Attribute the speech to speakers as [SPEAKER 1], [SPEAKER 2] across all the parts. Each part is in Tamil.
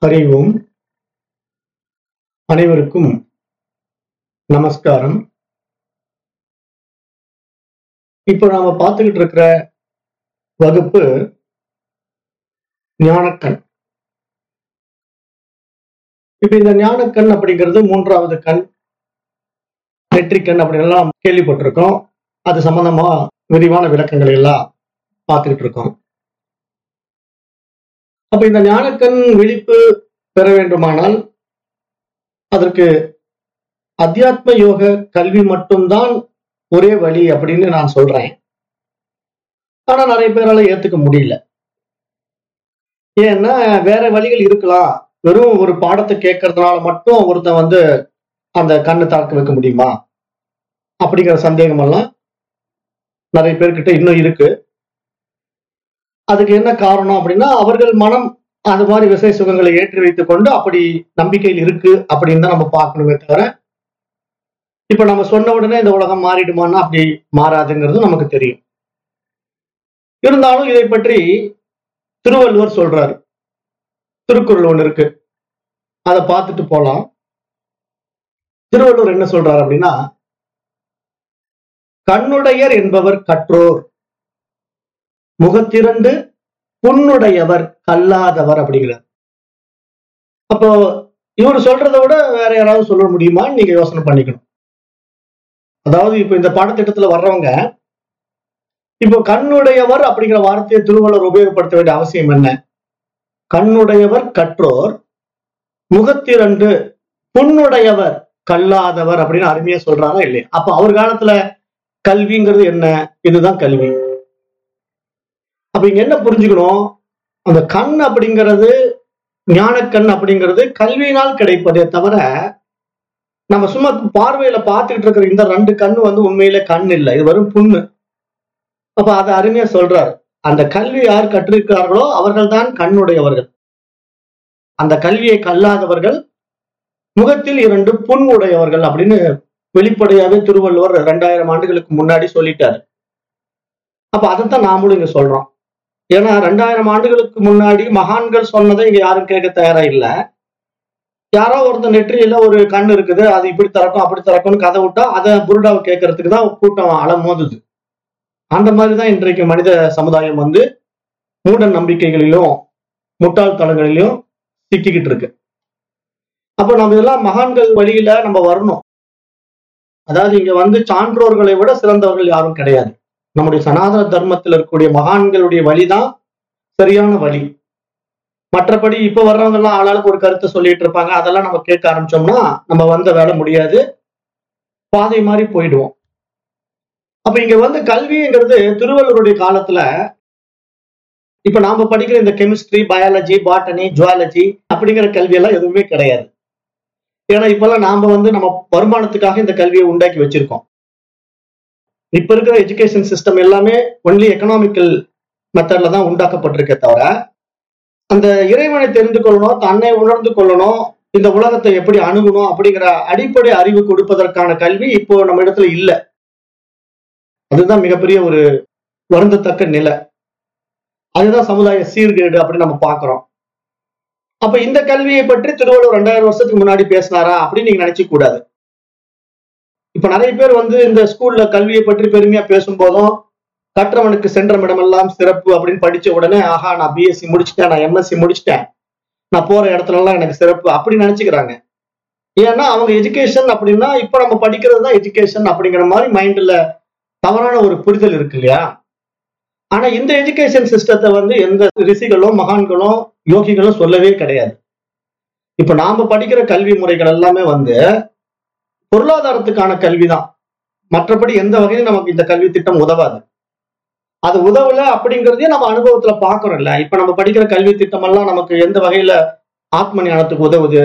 [SPEAKER 1] ஹரி ஓம் அனைவருக்கும் நமஸ்காரம் இப்போ நாம பார்த்துக்கிட்டு இருக்கிற வகுப்பு ஞானக்கண் இப்ப இந்த ஞானக்கண் அப்படிங்கிறது மூன்றாவது கண் நெற்றிக்கண் அப்படின்லாம் கேள்விப்பட்டிருக்கோம் அது சம்பந்தமா விரிவான விளக்கங்களை எல்லாம் பார்த்துக்கிட்டு இருக்கோம் அப்ப இந்த ஞானக்கண் விழிப்பு பெற வேண்டுமானால் அதற்கு அத்தியாத்ம யோக கல்வி மட்டும்தான் ஒரே வழி அப்படின்னு நான் சொல்றேன் ஆனா நிறைய பேரால ஏத்துக்க முடியல ஏன்னா வேற வழிகள் இருக்கலாம் வெறும் ஒரு பாடத்தை கேட்கறதுனால மட்டும் ஒருத்தன் வந்து அந்த கண்ணை தாக்க வைக்க முடியுமா அப்படிங்கிற சந்தேகம் எல்லாம் நிறைய பேர்கிட்ட இன்னும் இருக்கு அதுக்கு என்ன காரணம் அப்படின்னா அவர்கள் மனம் அது மாதிரி விசை சுகங்களை ஏற்றி வைத்துக் கொண்டு அப்படி நம்பிக்கையில் இருக்கு அப்படின்னு தான் நம்ம பார்க்கணுமே தவிர இப்ப நம்ம சொன்ன உடனே இந்த உலகம் மாறிடுமான்னா அப்படி மாறாதுங்கிறது நமக்கு தெரியும் இருந்தாலும் இதை பற்றி திருவள்ளுவர் சொல்றாரு திருக்குறள் ஒண்ணு இருக்கு அதை பார்த்துட்டு போலாம் திருவள்ளுவர் என்ன சொல்றாரு அப்படின்னா கண்ணுடையர் என்பவர் கற்றோர் முகத்திரண்டு புண்ணுடையவர் கல்லாதவர் அப்படிங்கிறார் அப்போ இவர் சொல்றதை விட வேற யாராவது சொல்ல முடியுமான்னு நீங்க யோசனை பண்ணிக்கணும் அதாவது இப்ப இந்த பாடத்திட்டத்துல வர்றவங்க இப்போ கண்ணுடையவர் அப்படிங்கிற வார்த்தையை திருவள்ளுவர் உபயோகப்படுத்த வேண்டிய அவசியம் என்ன கண்ணுடையவர் கற்றோர் முகத்திரண்டு புண்ணுடையவர் கல்லாதவர் அப்படின்னு அருமையா சொல்றாரா இல்லையா அப்ப அவர் காலத்துல கல்விங்கிறது என்ன இதுதான் கல்வி அப்ப இங்க என்ன புரிஞ்சுக்கணும் அந்த கண் அப்படிங்கிறது ஞானக்கண் அப்படிங்கிறது கல்வியினால் கிடைப்பதே தவிர நம்ம சும்மா பார்வையில பார்த்துக்கிட்டு இருக்கிற இந்த ரெண்டு கண்ணு வந்து உண்மையில கண் இல்லை இது வெறும் புண்ணு அப்ப அதை அருமையா சொல்றாரு அந்த கல்வி யார் கற்றிருக்கிறார்களோ அவர்கள் தான் கண்ணுடையவர்கள் அந்த கல்வியை கல்லாதவர்கள் முகத்தில் இரண்டு புண் உடையவர்கள் அப்படின்னு வெளிப்படையாவே திருவள்ளுவர் ரெண்டாயிரம் ஆண்டுகளுக்கு முன்னாடி சொல்லிட்டாரு அப்ப அதைத்தான் நாமளும் இங்க சொல்றோம் ஏன்னா ரெண்டாயிரம் ஆண்டுகளுக்கு முன்னாடி மகான்கள் சொன்னதை இங்க யாரும் கேட்க தயாரா இல்ல யாரோ ஒருத்தர் நெற்றியில ஒரு கண் இருக்குது அது இப்படி திறக்கும் அப்படி திறக்கும்னு கதை விட்டா அதை புருடாவை கேட்கறதுக்கு தான் கூட்டம் அலமோதுது அந்த மாதிரிதான் இன்றைக்கு மனித சமுதாயம் வந்து மூட நம்பிக்கைகளிலும் முட்டாள்தனங்களிலும் சிக்கிக்கிட்டு இருக்கு அப்போ நம்ம இதெல்லாம் மகான்கள் வழியில நம்ம வரணும் அதாவது இங்க வந்து சான்றோர்களை விட சிறந்தவர்கள் யாரும் கிடையாது நம்முடைய சனாதன தர்மத்தில் இருக்கக்கூடிய மகான்களுடைய வழிதான் சரியான வழி மற்றபடி இப்ப வர்றவங்க எல்லாம் ஆளாளுக்கு ஒரு கருத்தை சொல்லிட்டு இருப்பாங்க அதெல்லாம் நம்ம கேட்க ஆரம்பிச்சோம்னா நம்ம வந்த வேலை முடியாது பாதை மாதிரி போயிடுவோம் அப்ப இங்க வந்து கல்விங்கிறது திருவள்ளுவருடைய காலத்துல இப்ப நாம படிக்கிற இந்த கெமிஸ்ட்ரி பயாலஜி பாட்டனி ஜுவாலஜி அப்படிங்கிற கல்வி எல்லாம் எதுவுமே கிடையாது ஏன்னா இப்பெல்லாம் நாம வந்து நம்ம வருமானத்துக்காக இந்த கல்வியை உண்டாக்கி வச்சிருக்கோம் இப்ப இருக்கிற எஜுகேஷன் சிஸ்டம் எல்லாமே ஒன்லி எக்கனாமிக்கல் மெத்தட்ல தான் உண்டாக்கப்பட்டிருக்கே தவிர அந்த இறைவனை தெரிந்து கொள்ளணும் தன்னை உணர்ந்து கொள்ளணும் இந்த உலகத்தை எப்படி அணுகணும் அப்படிங்கிற அடிப்படை அறிவு கொடுப்பதற்கான கல்வி இப்போ நம்ம இடத்துல இல்லை அதுதான் மிகப்பெரிய ஒரு வருந்தத்தக்க நிலை அதுதான் சமுதாய சீர்கேடு அப்படின்னு நம்ம பாக்குறோம் அப்ப இந்த கல்வியை பற்றி திருவள்ளுவர் ரெண்டாயிரம் வருஷத்துக்கு முன்னாடி பேசினாரா அப்படின்னு நீங்க நினைச்சு கூடாது இப்ப நிறைய பேர் வந்து இந்த ஸ்கூல்ல கல்வியை பற்றி பெருமையா பேசும்போதும் கற்றவனுக்கு சென்ற இடமெல்லாம் சிறப்பு அப்படின்னு படிச்ச உடனே ஆஹா நான் பிஎஸ்சி முடிச்சுட்டேன் நான் எம்எஸ்சி முடிச்சுட்டேன் நான் போற இடத்துல எல்லாம் எனக்கு சிறப்பு அப்படின்னு நினைச்சுக்கிறாங்க ஏன்னா அவங்க எஜுகேஷன் அப்படின்னா இப்ப நம்ம படிக்கிறது தான் எஜுகேஷன் அப்படிங்கிற மாதிரி மைண்ட்ல தவறான ஒரு புரிதல் இருக்கு இல்லையா ஆனா இந்த எஜுகேஷன் சிஸ்டத்தை வந்து எந்த ரிஷிகளும் மகான்களும் யோகிகளும் சொல்லவே கிடையாது இப்ப நாம படிக்கிற கல்வி முறைகள் எல்லாமே வந்து பொருளாதாரத்துக்கான கல்விதான் மற்றபடி எந்த வகையிலும் நமக்கு இந்த கல்வி திட்டம் உதவாது அது உதவல அப்படிங்கிறதையும் நம்ம அனுபவத்துல பாக்குறோம்ல இப்ப நம்ம படிக்கிற கல்வி திட்டம் எல்லாம் நமக்கு எந்த வகையில ஆத்ம ஞானத்துக்கு உதவுது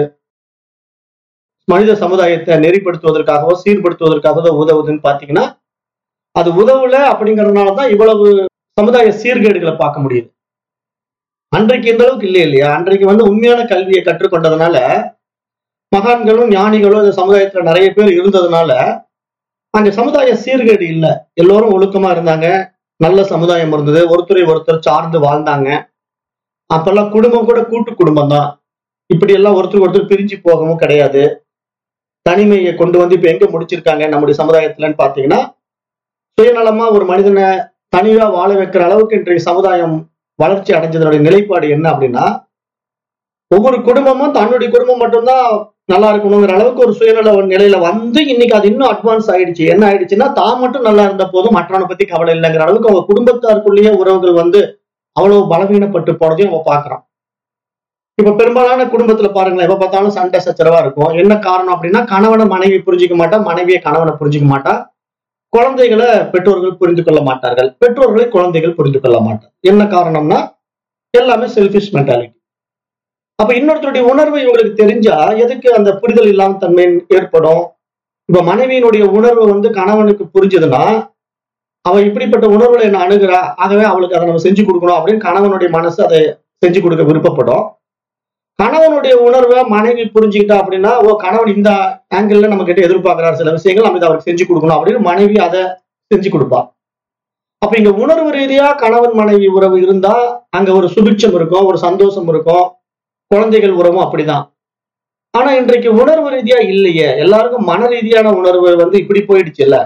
[SPEAKER 1] மனித சமுதாயத்தை நெறிப்படுத்துவதற்காகவோ சீர்படுத்துவதற்காகவோ உதவுதுன்னு பாத்தீங்கன்னா அது உதவல அப்படிங்கறதுனாலதான் இவ்வளவு சமுதாய சீர்கேடுகளை பார்க்க முடியுது அன்றைக்கு இந்த அளவுக்கு இல்லை இல்லையா அன்றைக்கு வந்து உண்மையான கல்வியை கற்றுக்கொண்டதுனால மகான்களும் ஞானிகளும் இந்த சமுதாயத்துல நிறைய பேர் இருந்ததுனால அங்க சமுதாய சீர்கேடு இல்லை எல்லோரும் ஒழுக்கமா இருந்தாங்க நல்ல சமுதாயம் இருந்தது ஒருத்தரை ஒருத்தர் சார்ந்து வாழ்ந்தாங்க அப்பெல்லாம் குடும்பம் கூட கூட்டு குடும்பம் தான் இப்படி எல்லாம் ஒருத்தருக்கு ஒருத்தர் பிரிஞ்சு போகவும் கிடையாது தனிமையை கொண்டு வந்து இப்ப எங்க முடிச்சிருக்காங்க நம்முடைய சமுதாயத்துலன்னு பாத்தீங்கன்னா சுயநலமா ஒரு மனிதனை தனியா வாழ வைக்கிற அளவுக்கு இன்றைய சமுதாயம் வளர்ச்சி அடைஞ்சதனுடைய நிலைப்பாடு என்ன அப்படின்னா ஒவ்வொரு குடும்பமும் தன்னுடைய குடும்பம் மட்டும்தான் நல்லா இருக்கணுங்கிற அளவுக்கு ஒரு சுயநல நிலையில வந்து இன்னைக்கு அது இன்னும் அட்வான்ஸ் ஆயிடுச்சு என்ன ஆயிடுச்சுன்னா தான் மட்டும் நல்லா இருந்த போதும் மற்றவனை பத்தி கவலை இல்லைங்கிற அளவுக்கு அவங்க குடும்பத்தாருக்குள்ளேயே உறவுகள் வந்து அவ்வளவு பலவீனப்பட்டு போனதையும் நம்ம பாக்குறோம் இப்ப பெரும்பாலான குடும்பத்துல பாருங்களேன் எப்ப பார்த்தாலும் சண்டை சச்சரவா இருக்கும் என்ன காரணம் அப்படின்னா கணவனை மனைவி புரிஞ்சுக்க மாட்டா மனைவியை கணவனை புரிஞ்சுக்க மாட்டா குழந்தைகளை பெற்றோர்கள் புரிந்து கொள்ள மாட்டார்கள் பெற்றோர்களை குழந்தைகள் புரிந்து கொள்ள மாட்டார் என்ன காரணம்னா எல்லாமே செல்ஃபிஷ் மென்டாலிட்டி அப்ப இன்னொருத்தருடைய உணர்வு இவங்களுக்கு தெரிஞ்சா எதுக்கு அந்த புரிதல் இல்லாம தன்மை ஏற்படும் இப்ப மனைவியினுடைய உணர்வு வந்து கணவனுக்கு புரிஞ்சதுன்னா அவ இப்படிப்பட்ட உணர்வுல என்ன அணுகிறா ஆகவே அவளுக்கு அதை நம்ம செஞ்சு கொடுக்கணும் அப்படின்னு கணவனுடைய மனசு அதை செஞ்சு கொடுக்க விருப்பப்படும் கணவனுடைய உணர்வை மனைவி புரிஞ்சுக்கிட்டா அப்படின்னா ஓ கணவன் இந்த ஆங்கிள் நம்ம கிட்ட எதிர்பார்க்கிறார் சில விஷயங்கள் நம்ம இதை அவருக்கு செஞ்சு கொடுக்கணும் அப்படின்னு மனைவி அதை செஞ்சு கொடுப்பா அப்ப இங்க உணர்வு ரீதியா கணவன் மனைவி உறவு இருந்தா அங்க ஒரு சுபிட்சம் இருக்கும் ஒரு சந்தோஷம் இருக்கும் குழந்தைகள் உறவும் அப்படிதான் ஆனா இன்றைக்கு உணர்வு ரீதியா இல்லையே எல்லாருக்கும் மன ரீதியான உணர்வு வந்து இப்படி போயிடுச்சு இல்ல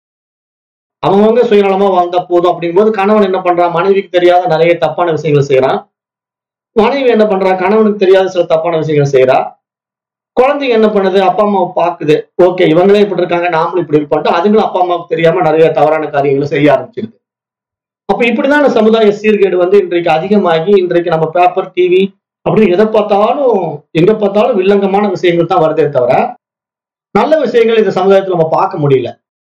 [SPEAKER 1] அவங்கவுங்க சுயநலமா வாழ்ந்தா போதும் அப்படிங்கும்போது கணவன் என்ன பண்றான் மனைவிக்கு தெரியாத நிறைய தப்பான விஷயங்கள் செய்யறான் மனைவி என்ன பண்றா கணவனுக்கு தெரியாத சில தப்பான விஷயங்கள் செய்யறா குழந்தைங்க என்ன பண்ணுது அப்பா அம்மாவை பாக்குது ஓகே இவங்களே இப்படி இருக்காங்க நாமளும் இப்படி இருப்போம் அதுங்களும் அப்பா அம்மாவுக்கு தெரியாம நிறைய தவறான காரியங்களை செய்ய ஆரம்பிச்சிருது அப்ப இப்படிதான் இந்த சமுதாய சீர்கேடு வந்து இன்றைக்கு அதிகமாகி இன்றைக்கு நம்ம பேப்பர் டிவி அப்படின்னு எதை பார்த்தாலும் எங்க பார்த்தாலும் வில்லங்கமான விஷயங்கள் தான் வருதே தவிர நல்ல விஷயங்கள் இந்த சமுதாயத்துல நம்ம பார்க்க முடியல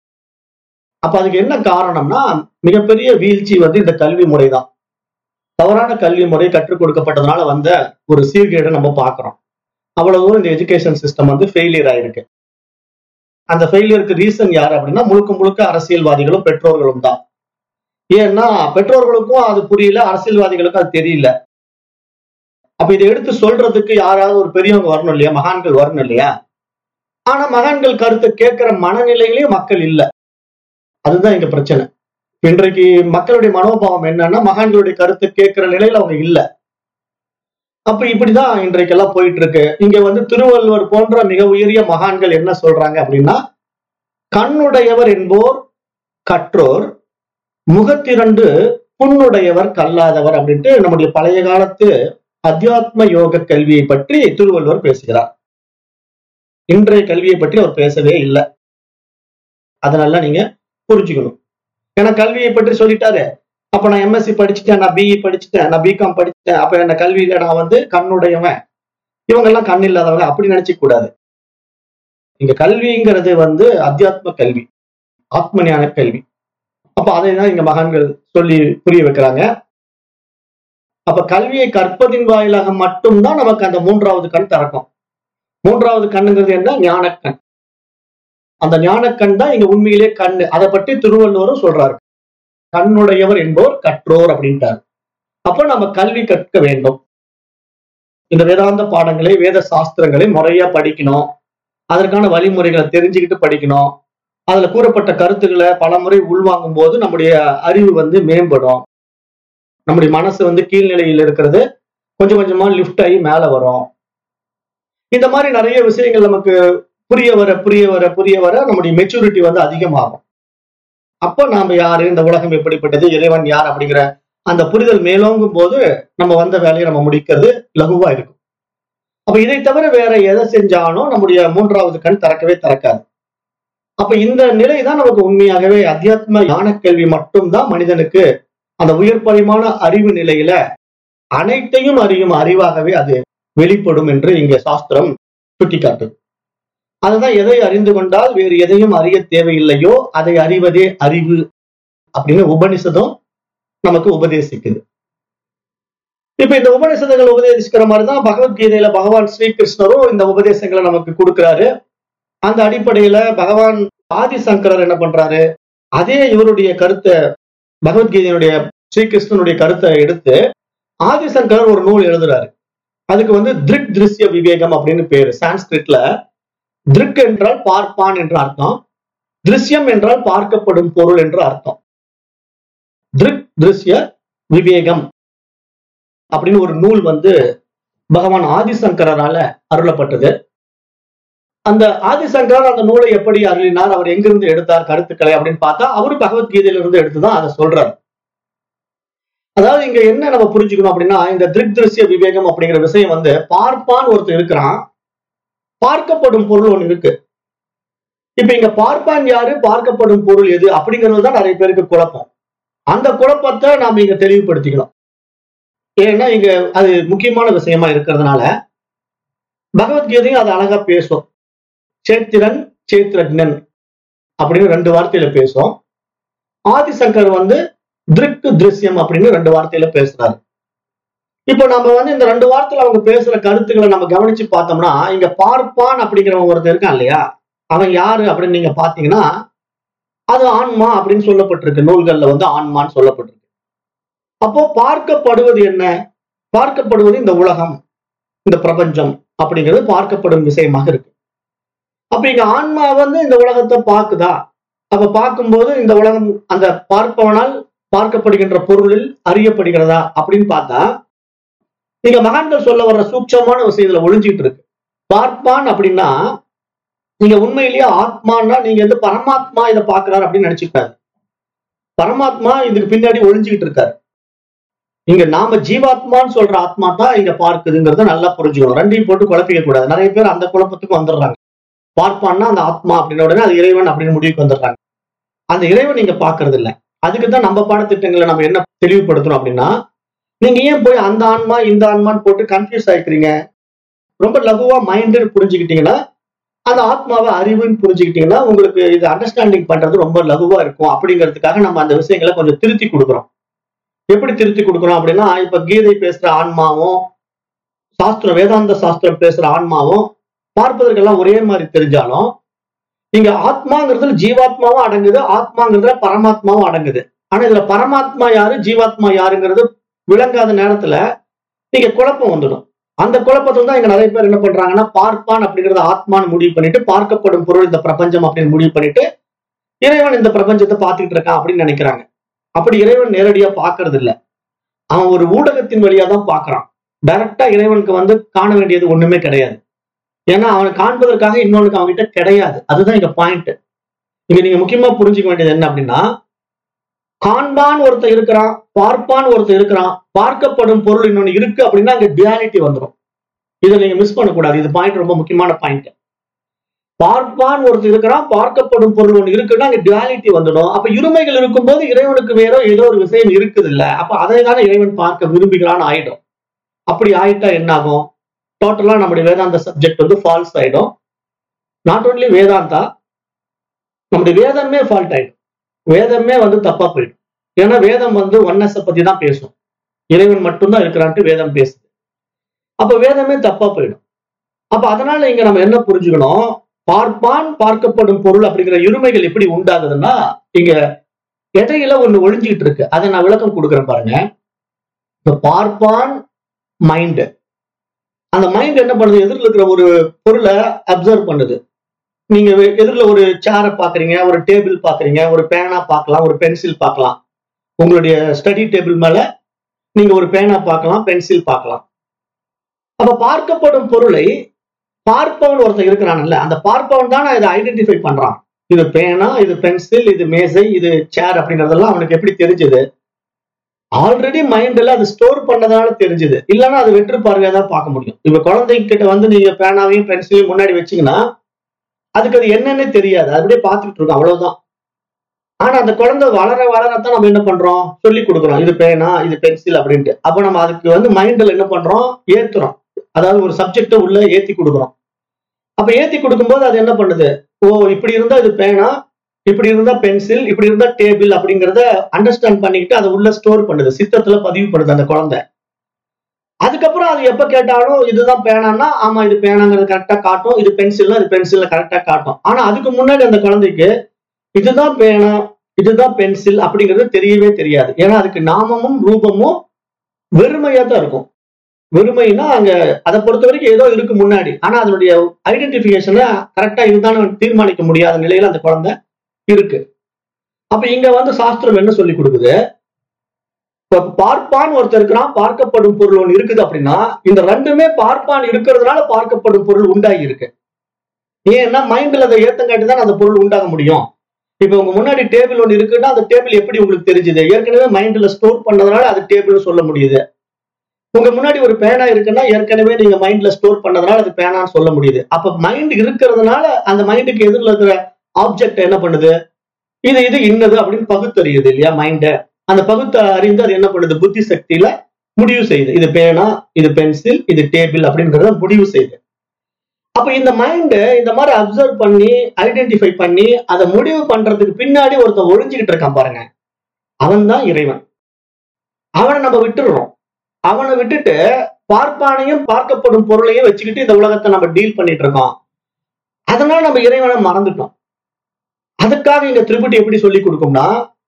[SPEAKER 1] அப்ப அதுக்கு என்ன காரணம்னா மிகப்பெரிய வீழ்ச்சி வந்து இந்த கல்வி முறை தான் தவறான கல்வி முறை கற்றுக் கொடுக்கப்பட்டதுனால வந்த ஒரு சீர்கேடை நம்ம பார்க்கிறோம் அவ்வளவு இந்த எஜுகேஷன் சிஸ்டம் வந்து ஃபெயிலியர் ஆயிருக்கு அந்த ஃபெயிலியருக்கு ரீசன் யார் அப்படின்னா முழுக்க முழுக்க அரசியல்வாதிகளும் பெற்றோர்களும் தான் ஏன்னா பெற்றோர்களுக்கும் அது புரியல அரசியல்வாதிகளுக்கும் அது தெரியல அப்ப இதை எடுத்து சொல்றதுக்கு யாராவது ஒரு பெரியவங்க வரணும் இல்லையா மகான்கள் வரணும் இல்லையா ஆனா மகான்கள் கருத்தை கேட்கிற மனநிலையிலேயே மக்கள் இல்ல அதுதான் இங்க பிரச்சனை இன்றைக்கு மக்களுடைய மனோபாவம் என்னன்னா மகான்களுடைய கருத்தை கேட்கிற நிலையில அவங்க இல்ல அப்ப இப்படிதான் இன்றைக்கெல்லாம் போயிட்டு இருக்கு இங்க வந்து திருவள்ளுவர் போன்ற மிக உயரிய மகான்கள் என்ன சொல்றாங்க அப்படின்னா கண்ணுடையவர் என்போர் கற்றோர் முகத்திரண்டு புண்ணுடையவர் கல்லாதவர் அப்படின்ட்டு நம்முடைய பழைய காலத்து அத்தியாத்ம யோக கல்வியை பற்றி திருவள்ளுவர் பேசுகிறார் இன்றைய கல்வியை பற்றி அவர் பேசவே இல்லை அதனால நீங்க புரிஞ்சுக்கணும் ஏன்னா கல்வியை பற்றி சொல்லிட்டாரு அப்ப நான் எம்எஸ்சி படிச்சுட்டேன் நான் பிஇ படிச்சுட்டேன் நான் பிகாம் படிச்சுட்டேன் அப்ப என்ன கல்வியில நான் வந்து கண்ணுடையவன் இவங்க எல்லாம் கண் இல்லாதவங்க அப்படி நினைச்சுக்க கூடாது இங்க கல்விங்கிறது வந்து அத்தியாத்ம கல்வி ஆத்ம ஞான கல்வி அப்ப அதை தான் இங்க மகான்கள் சொல்லி புரிய வைக்கிறாங்க அப்ப கல்வியை கற்பதின் வாயிலாக மட்டும்தான் நமக்கு அந்த மூன்றாவது கண் திறக்கும் மூன்றாவது கண்ணுங்கிறது என்ன ஞானக்கண் அந்த ஞானக்கண் தான் இங்க உண்மையிலே கண்ணு அதை பற்றி திருவள்ளுவரும் சொல்றாரு கண்ணுடையவர் என்பவர் கற்றோர் அப்படின்ட்டார் அப்ப நம்ம கல்வி கற்க வேண்டும் இந்த வேதாந்த பாடங்களை வேத சாஸ்திரங்களை முறையா படிக்கணும் அதற்கான வழிமுறைகளை தெரிஞ்சுக்கிட்டு படிக்கணும் அதுல கூறப்பட்ட கருத்துக்களை பலமுறை உள்வாங்கும் போது நம்முடைய அறிவு வந்து மேம்படும் நம்முடைய மனசு வந்து கீழ்நிலையில் இருக்கிறது கொஞ்சம் கொஞ்சமா லிஃப்ட் ஆகி மேல வரும் இந்த மாதிரி நிறைய விஷயங்கள் நமக்கு புரிய வர புரிய வர புரிய வர நம்முடைய மெச்சூரிட்டி வந்து அதிகமாகும் அப்போ நாம யாரு இந்த உலகம் எப்படிப்பட்டது இறைவன் யார் அப்படிங்கிற அந்த புரிதல் மேலோங்கும் போது நம்ம வந்த வேலையை நம்ம முடிக்கிறது லகுவா இருக்கும் அப்ப இதை தவிர வேற எதை செஞ்சாலும் நம்முடைய மூன்றாவது கண் திறக்கவே திறக்காது அப்ப இந்த நிலை தான் நமக்கு உண்மையாகவே அத்தியாத்ம ஞான கல்வி மட்டும்தான் மனிதனுக்கு அந்த உயர் பரிமாண அறிவு நிலையில அனைத்தையும் அறியும் அறிவாகவே அது வெளிப்படும் என்று இங்க சாஸ்திரம் சுட்டிக்காட்டுது அதுதான் எதை அறிந்து கொண்டால் வேறு எதையும் அறிய தேவையில்லையோ அதை அறிவதே அறிவு அப்படின்னு உபனிஷதம் நமக்கு உபதேசிக்குது இப்ப இந்த உபநிஷதங்கள் உபதேசிக்கிற மாதிரிதான் பகவத்கீதையில பகவான் ஸ்ரீகிருஷ்ணரும் இந்த உபதேசங்களை நமக்கு கொடுக்கிறாரு அந்த அடிப்படையில பகவான் ஆதிசங்கரர் என்ன பண்றாரு அதே இவருடைய கருத்தை பகவத்கீதையினுடைய ஸ்ரீகிருஷ்ணனுடைய கருத்தை எடுத்து ஆதிசங்கரர் ஒரு நூல் எழுதுறாரு அதுக்கு வந்து திருக் திருஷ்ய விவேகம் அப்படின்னு பேரு சான்ஸ்கிரிட்ல திருக் என்றால் பார்ப்பான் என்ற அர்த்தம் திருஷ்யம் என்றால் பார்க்கப்படும் பொருள் என்று அர்த்தம் திருக் திருஷ்ய விவேகம் அப்படின்னு ஒரு நூல் வந்து பகவான் ஆதிசங்கரால அருளப்பட்டது அந்த ஆதிசங்கர் அந்த நூலை எப்படி அருளினார் அவர் எங்கிருந்து எடுத்தார் கருத்துக்களை அப்படின்னு பார்த்தா அவரு பகவத்கீதையில இருந்து எடுத்துதான் அதை சொல்றாரு அதாவது இங்க என்ன நம்ம புரிஞ்சுக்கணும் அப்படின்னா இந்த திருக் திருஷ்ய விவேகம் அப்படிங்கிற விஷயம் வந்து பார்ப்பான் ஒருத்தர் இருக்கிறான் பார்க்கப்படும் பொருள் ஒண்ணு இருக்கு இப்ப இங்க பார்ப்பான் யாரு பார்க்கப்படும் பொருள் எது அப்படிங்கிறது தான் நிறைய பேருக்கு குழப்பம் அந்த குழப்பத்தை நாம இங்க தெளிவுபடுத்திக்கணும் ஏன்னா இங்க அது முக்கியமான விஷயமா இருக்கிறதுனால பகவத்கீதையும் அது அழகா பேசும் சேத்திரன் சேத்திரஜன் அப்படின்னு ரெண்டு வார்த்தையில பேசும் ஆதிசங்கர் வந்து திருக்கு திருஷ்யம் அப்படின்னு ரெண்டு வார்த்தையில பேசுறாரு இப்போ நம்ம வந்து இந்த ரெண்டு வார்த்தையில அவங்க பேசுற கருத்துக்களை நம்ம கவனிச்சு பார்த்தோம்னா இங்க பார்ப்பான் அப்படிங்கிறவன் ஒருத்தர் இருக்கான் இல்லையா அவன் யாரு அப்படின்னு நீங்க பாத்தீங்கன்னா அது ஆன்மா அப்படின்னு சொல்லப்பட்டிருக்கு நூல்கள்ல வந்து ஆன்மான்னு சொல்லப்பட்டிருக்கு அப்போ பார்க்கப்படுவது என்ன பார்க்கப்படுவது இந்த உலகம் இந்த பிரபஞ்சம் அப்படிங்கிறது பார்க்கப்படும் விஷயமாக இருக்கு அப்ப இங்க ஆன்மா வந்து இந்த உலகத்தை பார்க்குதா அப்ப பார்க்கும்போது இந்த உலகம் அந்த பார்ப்பவனால் பார்க்கப்படுகின்ற பொருளில் அறியப்படுகிறதா அப்படின்னு பார்த்தா நீங்க மகான்கள் சொல்ல வர்ற சூட்சமான விஷயம் இதுல ஒளிஞ்சிட்டு இருக்கு பார்ப்பான் அப்படின்னா நீங்க உண்மையிலேயே ஆத்மான்னா நீங்க வந்து பரமாத்மா இதை பாக்குறாரு அப்படின்னு நினைச்சுக்காரு பரமாத்மா இதுக்கு பின்னாடி ஒளிஞ்சுக்கிட்டு இருக்காரு இங்க நாம ஜீவாத்மான்னு சொல்ற ஆத்மா தான் இங்க பார்க்குதுங்கிறத நல்லா புரிஞ்சுக்கணும் ரெண்டையும் போட்டு குழப்பிக்க கூடாது நிறைய பேர் அந்த குழப்பத்துக்கு வந்துடுறாங்க பார்ப்பான்னா அந்த ஆத்மா அப்படின்ன உடனே அது இறைவன் அப்படின்னு முடிவுக்கு வந்துடுறாங்க அந்த இறைவன் நீங்க பாக்குறது இல்ல அதுக்கு தான் நம்ம பாடத்திட்டங்களை நம்ம என்ன தெளிவுபடுத்தணும் அப்படின்னா நீங்க ஏன் போய் அந்த ஆன்மா இந்த ஆன்மான்னு போட்டு கன்ஃபியூஸ் ஆயிக்கிறீங்க ரொம்ப லகுவா மைண்டுன்னு புரிஞ்சுக்கிட்டீங்கன்னா அந்த ஆத்மாவை அறிவுன்னு புரிஞ்சுக்கிட்டீங்கன்னா உங்களுக்கு இது அண்டர்ஸ்டாண்டிங் பண்றது ரொம்ப லகுவா இருக்கும் அப்படிங்கிறதுக்காக நம்ம அந்த விஷயங்களை கொஞ்சம் திருத்தி கொடுக்குறோம் எப்படி திருத்தி கொடுக்குறோம் அப்படின்னா இப்ப கீதை பேசுற ஆன்மாவும் சாஸ்திரம் வேதாந்த சாஸ்திரம் பேசுற ஆன்மாவும் பார்ப்பதற்கெல்லாம் ஒரே மாதிரி தெரிஞ்சாலும் இங்க ஆத்மாங்கிறதுல ஜீவாத்மாவும் அடங்குது ஆத்மாங்கிறதுல பரமாத்மாவும் அடங்குது ஆனா இதுல பரமாத்மா யாரு ஜீவாத்மா யாருங்கிறது விளங்காத நேரத்துல நீங்க குழப்பம் வந்துடும் அந்த குழப்பத்துல தான் இங்க நிறைய பேர் என்ன பண்றாங்கன்னா பார்ப்பான் அப்படிங்கறத ஆத்மான்னு முடிவு பண்ணிட்டு பார்க்கப்படும் பொருள் இந்த பிரபஞ்சம் அப்படின்னு முடிவு பண்ணிட்டு இறைவன் இந்த பிரபஞ்சத்தை பார்த்துக்கிட்டு இருக்கான் அப்படின்னு நினைக்கிறாங்க அப்படி இறைவன் நேரடியா பார்க்கறது இல்ல அவன் ஒரு ஊடகத்தின் வழியா தான் பார்க்கறான் டைரக்டா இறைவனுக்கு வந்து காண வேண்டியது ஒண்ணுமே கிடையாது ஏன்னா அவனை காண்பதற்காக இன்னொன்னுக்கு அவன்கிட்ட கிடையாது அதுதான் இங்க பாயிண்ட் இங்க நீங்க முக்கியமா புரிஞ்சுக்க வேண்டியது என்ன அப்படின்னா காண்பான் ஒருத்தர் இருக்கிறான் பார்ப்பான் ஒருத்தர் இருக்கிறான் பார்க்கப்படும் பொருள் இன்னொன்னு இருக்கு அப்படின்னா அங்க டியாலிட்டி வந்துடும் இதை நீங்க மிஸ் பண்ணக்கூடாது இது பாயிண்ட் ரொம்ப முக்கியமான பாயிண்ட் பார்ப்பான் ஒருத்தர் இருக்கிறான் பார்க்கப்படும் பொருள் ஒன்று இருக்குன்னா அங்க டியாலிட்டி வந்துடும் அப்ப இருமைகள் இருக்கும்போது இறைவனுக்கு வேற ஏதோ ஒரு விஷயம் இருக்குது இல்ல அப்ப அதை தானே இறைவன் பார்க்க விரும்புகிறான்னு ஆயிடும் அப்படி ஆயிட்டா என்ன ஆகும் டோட்டலா நம்முடைய வேதாந்த சப்ஜெக்ட் வந்து ஃபால்ஸ் ஆயிடும் நாட் ஓன்லி வேதாந்தா நம்முடைய வேதமே ஃபால்ட் ஆயிடும் வேதமே வந்து தப்பா போயிடும் ஏன்னா வேதம் வந்து ஒன்னஸ பத்தி தான் பேசும் இறைவன் மட்டும்தான் இருக்கிறான்ட்டு வேதம் பேசுது அப்ப வேதமே தப்பா போயிடும் அப்ப அதனால இங்க நம்ம என்ன புரிஞ்சுக்கணும் பார்ப்பான் பார்க்கப்படும் பொருள் அப்படிங்கிற இருமைகள் எப்படி உண்டாகுதுன்னா இங்க இடையில ஒண்ணு ஒளிஞ்சுக்கிட்டு இருக்கு அதை நான் விளக்கம் கொடுக்குறேன் பாருங்க இந்த பார்ப்பான் மைண்ட் அந்த மைண்ட் என்ன பண்ணுது எதிரில் இருக்கிற ஒரு பொருளை அப்சர்வ் பண்ணுது நீங்க எதிரில் ஒரு சேரை பாக்குறீங்க ஒரு டேபிள் பாக்குறீங்க ஒரு பேனா பார்க்கலாம் ஒரு பென்சில் பார்க்கலாம் உங்களுடைய ஸ்டடி டேபிள் மேல நீங்க ஒரு பேனா பார்க்கலாம் பென்சில் பார்க்கலாம் அப்ப பார்க்கப்படும் பொருளை பார்ப்பவன் ஒருத்தர் இருக்கிறான்ல அந்த பார்ப்பவன் தான் இதை ஐடென்டிஃபை பண்றான் இது பேனா இது பென்சில் இது மேசை இது சேர் அப்படிங்கறதெல்லாம் அவனுக்கு எப்படி தெரிஞ்சது ஆல்ரெடி மைண்ட்ல அது ஸ்டோர் பண்ணதுனால தெரிஞ்சது இல்லைன்னா அது வெற்று பார்வையா தான் பார்க்க முடியும் இப்ப குழந்தைகிட்ட வந்து நீங்க பேனாவையும் பென்சிலையும் முன்னாடி வச்சீங்கன்னா அதுக்கு அது என்னன்னே தெரியாது அது அப்படியே பார்த்துக்கிட்டு இருக்கும் அவ்வளவுதான் ஆனா அந்த குழந்தை வளர வளரத்தான் நம்ம என்ன பண்றோம் சொல்லி கொடுக்குறோம் இது பேனா இது பென்சில் அப்படின்ட்டு அப்ப நம்ம அதுக்கு வந்து மைண்ட்ல என்ன பண்றோம் ஏத்துறோம் அதாவது ஒரு சப்ஜெக்ட உள்ள ஏத்தி கொடுக்குறோம் அப்ப ஏத்தி கொடுக்கும்போது அது என்ன பண்ணுது ஓ இப்படி இருந்தா இது பேனா இப்படி இருந்தா பென்சில் இப்படி இருந்தா டேபிள் அப்படிங்கறத அண்டர்ஸ்டாண்ட் பண்ணிக்கிட்டு அதை உள்ள ஸ்டோர் பண்ணுது சித்தத்துல பதிவு பண்ணுது அந்த குழந்தை அதுக்கப்புறம் அது எப்ப கேட்டாலும் இதுதான் பேனான்னா ஆமா இது பேனாங்கிறது கரெக்டா காட்டும் இது பென்சில்னா இது பென்சில்ல கரெக்டா காட்டும் ஆனா அதுக்கு முன்னாடி அந்த குழந்தைக்கு இதுதான் பேனா இதுதான் பென்சில் அப்படிங்கிறது தெரியவே தெரியாது ஏன்னா அதுக்கு நாமமும் ரூபமும் வெறுமையா தான் இருக்கும் வெறுமைன்னா அங்க அதை பொறுத்த வரைக்கும் ஏதோ இருக்கு முன்னாடி ஆனா அதனுடைய ஐடென்டிபிகேஷனை கரெக்டா இதுதான் தீர்மானிக்க முடியாத நிலையில அந்த குழந்தை இருக்கு அப்ப இங்க வந்து சாஸ்திரம் என்ன சொல்லி கொடுக்குது இப்ப பார்ப்பான் ஒருத்தர் இருக்கிறான் பார்க்கப்படும் பொருள் ஒண்ணு இருக்குது அப்படின்னா இந்த ரெண்டுமே பார்ப்பான் இருக்கிறதுனால பார்க்கப்படும் பொருள் உண்டாகி இருக்கு ஏன்னா மைண்ட்ல அதை ஏத்தங்காட்டி தான் அந்த பொருள் உண்டாக முடியும் இப்ப உங்க முன்னாடி டேபிள் ஒன்று இருக்குன்னா அந்த டேபிள் எப்படி உங்களுக்கு தெரிஞ்சுது ஏற்கனவே மைண்ட்ல ஸ்டோர் பண்ணதுனால அது டேபிள் சொல்ல முடியுது உங்க முன்னாடி ஒரு பேனா இருக்குன்னா ஏற்கனவே நீங்க மைண்ட்ல ஸ்டோர் பண்ணதுனால அது பேனான்னு சொல்ல முடியுது அப்ப மைண்ட் இருக்கிறதுனால அந்த மைண்டுக்கு எதிரில் இருக்கிற ஆப்ஜெக்ட் என்ன பண்ணுது இது இது இன்னது அப்படின்னு பகுத்தறியுது இல்லையா மைண்ட அந்த பகுத்த அறிந்து அது என்ன பண்ணுது புத்தி சக்தியில முடிவு செய்யுது இது பேனா இது பென்சில் இது டேபிள் அப்படின்றத முடிவு செய்யுது அப்ப இந்த மைண்ட் இந்த மாதிரி அப்சர்வ் பண்ணி ஐடென்டிஃபை பண்ணி அதை முடிவு பண்றதுக்கு பின்னாடி ஒருத்தன் ஒழிஞ்சுக்கிட்டு இருக்கான் பாருங்க அவன் தான் இறைவன் அவனை நம்ம விட்டுடுறோம் அவனை விட்டுட்டு பார்ப்பானையும் பார்க்கப்படும் பொருளையும் வச்சுக்கிட்டு இந்த உலகத்தை நம்ம டீல் பண்ணிட்டு இருக்கோம் அதனால நம்ம இறைவனை மறந்துட்டோம் அதுக்காக இங்க திருப்பதி எப்படி சொல்லி கொடுக்கும்னா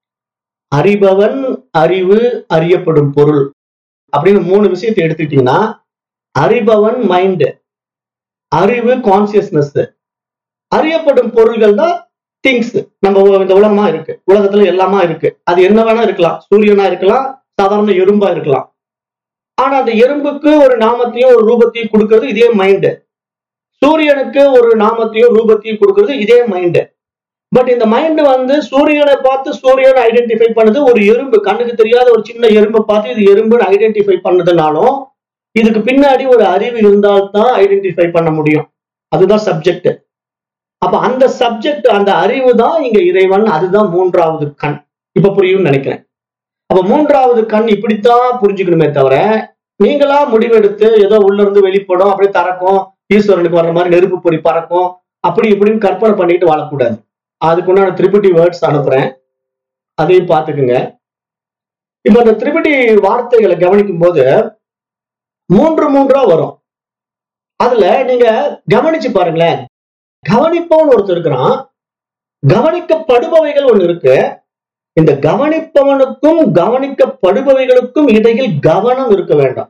[SPEAKER 1] அறிபவன் அறிவு அறியப்படும் பொருள் அப்படின்னு மூணு விஷயத்தை எடுத்துக்கிட்டீங்கன்னா அறிபவன் மைண்ட் அறிவு கான்சியஸ்னஸ் அறியப்படும் பொருள்கள் தான் திங்ஸ் நம்ம உ- இந்த உலகமா இருக்கு உலகத்துல எல்லாமா இருக்கு அது என்ன வேணா இருக்கலாம் சூரியனா இருக்கலாம் சாதாரண எறும்பா இருக்கலாம் ஆனா அந்த எறும்புக்கு ஒரு நாமத்தையும் ஒரு ரூபத்தையும் கொடுக்கறது இதே மைண்ட் சூரியனுக்கு ஒரு நாமத்தையும் ரூபத்தையும் கொடுக்கறது இதே மைண்ட் பட் இந்த மைண்ட் வந்து சூரியனை பார்த்து சூரியனை ஐடென்டிஃபை பண்ணுது ஒரு எறும்பு கண்ணுக்கு தெரியாத ஒரு சின்ன எறும்பை பார்த்து இது எறும்புன்னு ஐடென்டிஃபை பண்ணதுனாலும் இதுக்கு பின்னாடி ஒரு அறிவு இருந்தால்தான் ஐடென்டிஃபை பண்ண முடியும் அதுதான் சப்ஜெக்ட் அப்ப அந்த சப்ஜெக்ட் அந்த அறிவு தான் இங்க இறைவன் அதுதான் மூன்றாவது கண் இப்ப புரியும்னு நினைக்கிறேன் அப்ப மூன்றாவது கண் இப்படித்தான் புரிஞ்சுக்கணுமே தவிர நீங்களா முடிவெடுத்து ஏதோ உள்ள இருந்து வெளிப்படும் அப்படியே தறக்கும் ஈஸ்வரனுக்கு வர்ற மாதிரி நெருப்பு பொறி பறக்கும் அப்படி இப்படின்னு கற்பனை பண்ணிட்டு வாழக்கூடாது அதுக்குண்டான திரிபுட்டி வேர்ட்ஸ் அனுப்புறேன் அதையும் பார்த்துக்குங்க இப்ப அந்த திரிபுட்டி வார்த்தைகளை கவனிக்கும் போது மூன்று மூன்றா வரும் அதுல நீங்க கவனிச்சு பாருங்களேன் கவனிப்பவன் ஒருத்தர் இருக்கிறான் கவனிக்கப்படுபவைகள் ஒண்ணு இருக்கு இந்த கவனிப்பவனுக்கும் கவனிக்கப்படுபவைகளுக்கும் இடையில் கவனம் இருக்க வேண்டாம்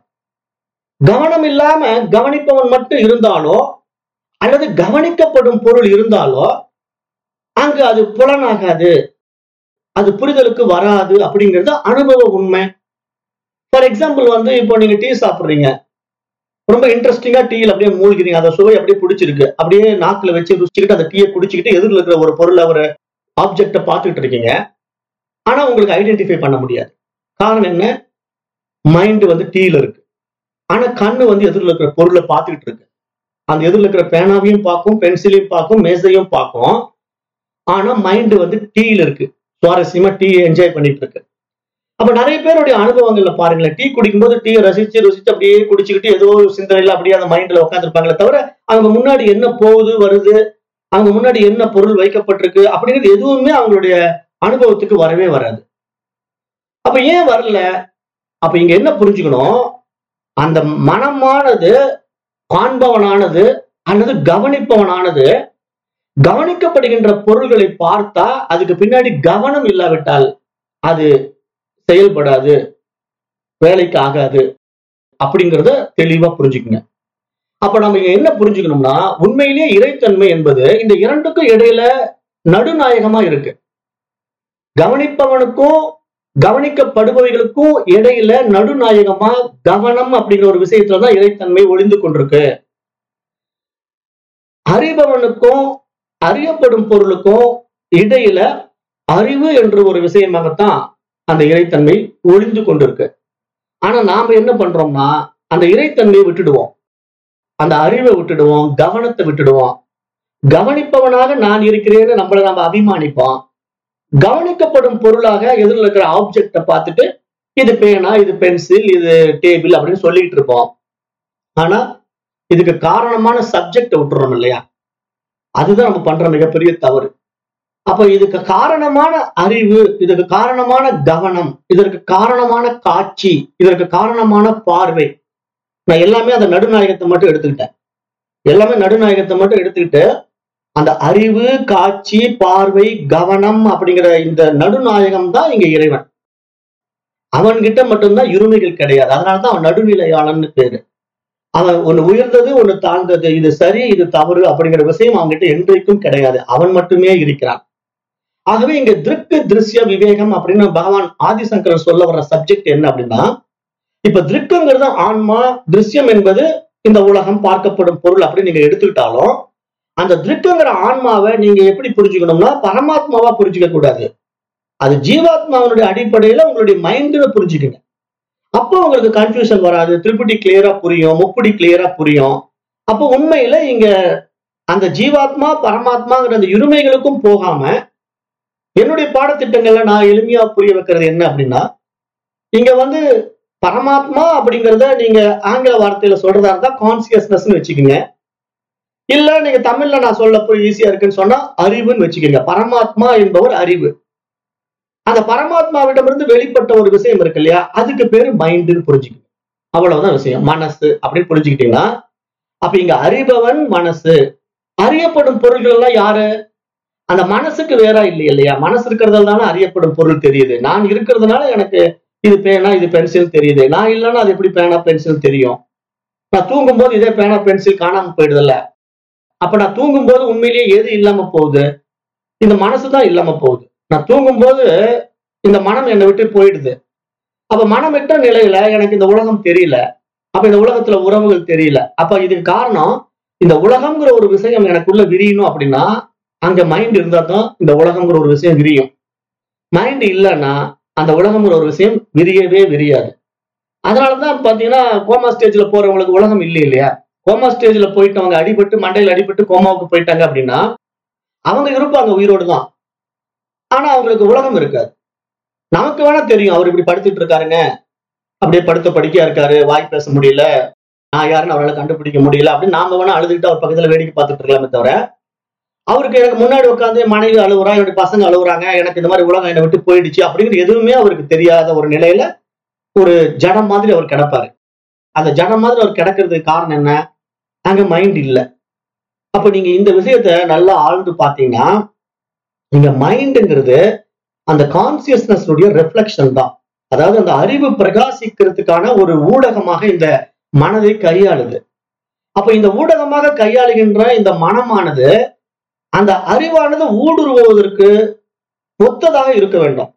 [SPEAKER 1] கவனம் இல்லாம கவனிப்பவன் மட்டும் இருந்தாலோ அல்லது கவனிக்கப்படும் பொருள் இருந்தாலோ அங்கு அது புலனாகாது அது புரிதலுக்கு வராது அப்படிங்கிறது அனுபவ உண்மை ஃபார் எக்ஸாம்பிள் வந்து இப்போ நீங்க டீ சாப்பிடுறீங்க ரொம்ப இன்ட்ரெஸ்டிங்கா டீயில் அப்படியே மூழ்கிறீங்க அந்த சுவை அப்படியே பிடிச்சிருக்கு அப்படியே நாக்குல வச்சு ருசிச்சுக்கிட்டு அந்த டீயை குடிச்சுக்கிட்டு எதிரில் இருக்கிற ஒரு பொருளை ஒரு ஆப்ஜெக்டை பார்த்துக்கிட்டு இருக்கீங்க ஆனா உங்களுக்கு ஐடென்டிஃபை பண்ண முடியாது காரணம் என்ன மைண்ட் வந்து டீல இருக்கு ஆனா கண்ணு வந்து எதிரில் இருக்கிற பொருளை பார்த்துக்கிட்டு இருக்கு அந்த எதிரில் இருக்கிற பேனாவையும் பார்க்கும் பென்சிலையும் பார்க்கும் மேசையும் பார்க்கும் ஆனா மைண்ட் வந்து டீல இருக்கு சுவாரஸ்யமா டீ என்ஜாய் பண்ணிட்டு இருக்கு அப்ப நிறைய பேருடைய அனுபவங்கள்ல பாருங்களேன் டீ குடிக்கும்போது டீயை ரசிச்சு ருசிச்சு அப்படியே குடிச்சுக்கிட்டு ஏதோ ஒரு சிந்தனையில அப்படியே அந்த மைண்ட்ல உட்காந்துருப்பாங்களே தவிர அவங்க முன்னாடி என்ன போகுது வருது அவங்க முன்னாடி என்ன பொருள் வைக்கப்பட்டிருக்கு அப்படிங்கிறது எதுவுமே அவங்களுடைய அனுபவத்துக்கு வரவே வராது அப்ப ஏன் வரல அப்ப இங்க என்ன புரிஞ்சுக்கணும் அந்த மனமானது காண்பவனானது அல்லது கவனிப்பவனானது கவனிக்கப்படுகின்ற பொருள்களை பார்த்தா அதுக்கு பின்னாடி கவனம் இல்லாவிட்டால் அது செயல்படாது வேலைக்கு ஆகாது அப்படிங்கறத தெளிவா புரிஞ்சுக்குங்க அப்ப நம்ம இங்க என்ன புரிஞ்சுக்கணும்னா உண்மையிலேயே இறைத்தன்மை என்பது இந்த இரண்டுக்கும் இடையில நடுநாயகமா இருக்கு கவனிப்பவனுக்கும் கவனிக்கப்படுபவைகளுக்கும் இடையில நடுநாயகமா கவனம் அப்படிங்கிற ஒரு விஷயத்துலதான் இறைத்தன்மை ஒளிந்து கொண்டிருக்கு அறிபவனுக்கும் அறியப்படும் பொருளுக்கும் இடையில அறிவு என்ற ஒரு விஷயமாகத்தான் அந்த இறைத்தன்மை ஒளிந்து கொண்டிருக்கு ஆனா நாம என்ன பண்றோம்னா அந்த இறைத்தன்மையை விட்டுடுவோம் அந்த அறிவை விட்டுடுவோம் கவனத்தை விட்டுடுவோம் கவனிப்பவனாக நான் இருக்கிறேன்னு நம்மளை நம்ம அபிமானிப்போம் கவனிக்கப்படும் பொருளாக எதிரில் இருக்கிற ஆப்ஜெக்டை பார்த்துட்டு இது பேனா இது பென்சில் இது டேபிள் அப்படின்னு சொல்லிட்டு இருப்போம் ஆனா இதுக்கு காரணமான சப்ஜெக்டை விட்டுறோம் இல்லையா அதுதான் நம்ம பண்ற மிகப்பெரிய தவறு அப்ப இதுக்கு காரணமான அறிவு இதுக்கு காரணமான கவனம் இதற்கு காரணமான காட்சி இதற்கு காரணமான பார்வை நான் எல்லாமே அந்த நடுநாயகத்தை மட்டும் எடுத்துக்கிட்டேன் எல்லாமே நடுநாயகத்தை மட்டும் எடுத்துக்கிட்டு அந்த அறிவு காட்சி பார்வை கவனம் அப்படிங்கிற இந்த நடுநாயகம் தான் இங்க இறைவன் அவன்கிட்ட மட்டும்தான் இருமைகள் கிடையாது அதனாலதான் அவன் நடுநிலையாளன்னு பேரு அவன் ஒண்ணு உயர்ந்தது ஒண்ணு தாழ்ந்தது இது சரி இது தவறு அப்படிங்கிற விஷயம் அவன்கிட்ட என்றைக்கும் கிடையாது அவன் மட்டுமே இருக்கிறான் ஆகவே இங்க திருக்கு திருஷ்ய விவேகம் அப்படின்னு பகவான் ஆதிசங்கரர் சொல்ல வர்ற சப்ஜெக்ட் என்ன அப்படின்னா இப்ப திருக்குங்கிறது ஆன்மா திருஷ்யம் என்பது இந்த உலகம் பார்க்கப்படும் பொருள் அப்படின்னு நீங்க எடுத்துக்கிட்டாலும் அந்த திருக்குங்கிற ஆன்மாவை நீங்க எப்படி புரிஞ்சுக்கணும்னா பரமாத்மாவா புரிஞ்சுக்க கூடாது அது ஜீவாத்மாவினுடைய அடிப்படையில உங்களுடைய மைண்ட்ல புரிஞ்சுக்கங்க அப்போ உங்களுக்கு கன்ஃபியூஷன் வராது திருப்பதி கிளியரா புரியும் முப்படி கிளியரா புரியும் அப்போ உண்மையில இங்க அந்த ஜீவாத்மா பரமாத்மாங்கிற அந்த இருமைகளுக்கும் போகாம என்னுடைய பாடத்திட்டங்கள்ல நான் எளிமையா புரிய வைக்கிறது என்ன அப்படின்னா இங்க வந்து பரமாத்மா அப்படிங்கறத நீங்க ஆங்கில வார்த்தையில சொல்றதா இருந்தா கான்சியஸ்னஸ் வச்சுக்கோங்க இல்ல நீங்க தமிழ்ல நான் சொல்ல போய் ஈஸியா இருக்குன்னு சொன்னா அறிவுன்னு வச்சுக்கோங்க பரமாத்மா என்பவர் அறிவு அந்த பரமாத்மாவிடமிருந்து வெளிப்பட்ட ஒரு விஷயம் இருக்கு இல்லையா அதுக்கு பேரு மைண்டுன்னு புரிஞ்சுக்கணும் அவ்வளவுதான் விஷயம் மனசு அப்படின்னு புரிஞ்சுக்கிட்டீங்கன்னா அப்ப இங்க அறிபவன் மனசு அறியப்படும் பொருள்கள் எல்லாம் யாரு அந்த மனசுக்கு வேற இல்லை இல்லையா மனசு இருக்கிறதால தானே அறியப்படும் பொருள் தெரியுது நான் இருக்கிறதுனால எனக்கு இது பேனா இது பென்சில் தெரியுது நான் இல்லைன்னா அது எப்படி பேனா பென்சில் தெரியும் நான் தூங்கும் போது இதே பேனா பென்சில் காணாம போயிடுதுல்ல அப்ப நான் தூங்கும் போது உண்மையிலேயே எது இல்லாம போகுது இந்த மனசு தான் இல்லாம போகுது நான் தூங்கும் போது இந்த மனம் என்னை விட்டு போயிடுது அப்ப மனம் விட்ட நிலையில எனக்கு இந்த உலகம் தெரியல அப்ப இந்த உலகத்துல உறவுகள் தெரியல அப்ப இதுக்கு காரணம் இந்த உலகம்ங்கிற ஒரு விஷயம் எனக்குள்ள விரியணும் அப்படின்னா அங்க மைண்ட் இருந்தா தான் இந்த உலகம்ங்கிற ஒரு விஷயம் விரியும் மைண்ட் இல்லைன்னா அந்த உலகம்ங்கிற ஒரு விஷயம் விரியவே விரியாது அதனாலதான் பாத்தீங்கன்னா கோமா ஸ்டேஜ்ல போறவங்களுக்கு உலகம் இல்லை இல்லையா கோமா ஸ்டேஜ்ல போயிட்டு அவங்க அடிபட்டு மண்டையில அடிபட்டு கோமாவுக்கு போயிட்டாங்க அப்படின்னா அவங்க இருப்பாங்க உயிரோடு தான் ஆனா அவங்களுக்கு உலகம் இருக்காது நமக்கு வேணா தெரியும் அவர் இப்படி படுத்துட்டு இருக்காருங்க அப்படியே படுத்த படிக்கையா இருக்காரு வாய் பேச முடியல நான் யாருன்னு அவரால் கண்டுபிடிக்க முடியல அப்படின்னு நாம வேணா அழுதுகிட்டு அவர் பக்கத்துல வேடிக்கை பார்த்துட்டு இருக்கலாமே தவிர அவருக்கு எனக்கு முன்னாடி உட்காந்து மனைவி அழுகுறா என்னுடைய பசங்க அழுகுறாங்க எனக்கு இந்த மாதிரி உலகம் என்னை விட்டு போயிடுச்சு அப்படிங்கிற எதுவுமே அவருக்கு தெரியாத ஒரு நிலையில ஒரு ஜடம் மாதிரி அவர் கிடப்பாரு அந்த ஜடம் மாதிரி அவர் கிடக்கிறதுக்கு காரணம் என்ன அங்க மைண்ட் இல்ல அப்ப நீங்க இந்த விஷயத்த நல்லா ஆழ்ந்து பாத்தீங்கன்னா நீங்க மைண்டுங்கிறது அந்த கான்சியஸ்னஸ் உடைய ரெஃப்ளெக்ஷன் தான் அதாவது அந்த அறிவு பிரகாசிக்கிறதுக்கான ஒரு ஊடகமாக இந்த மனதை கையாளுது அப்ப இந்த ஊடகமாக கையாளுகின்ற இந்த மனமானது அந்த அறிவானது ஊடுருவுவதற்கு ஒத்ததாக இருக்க வேண்டும்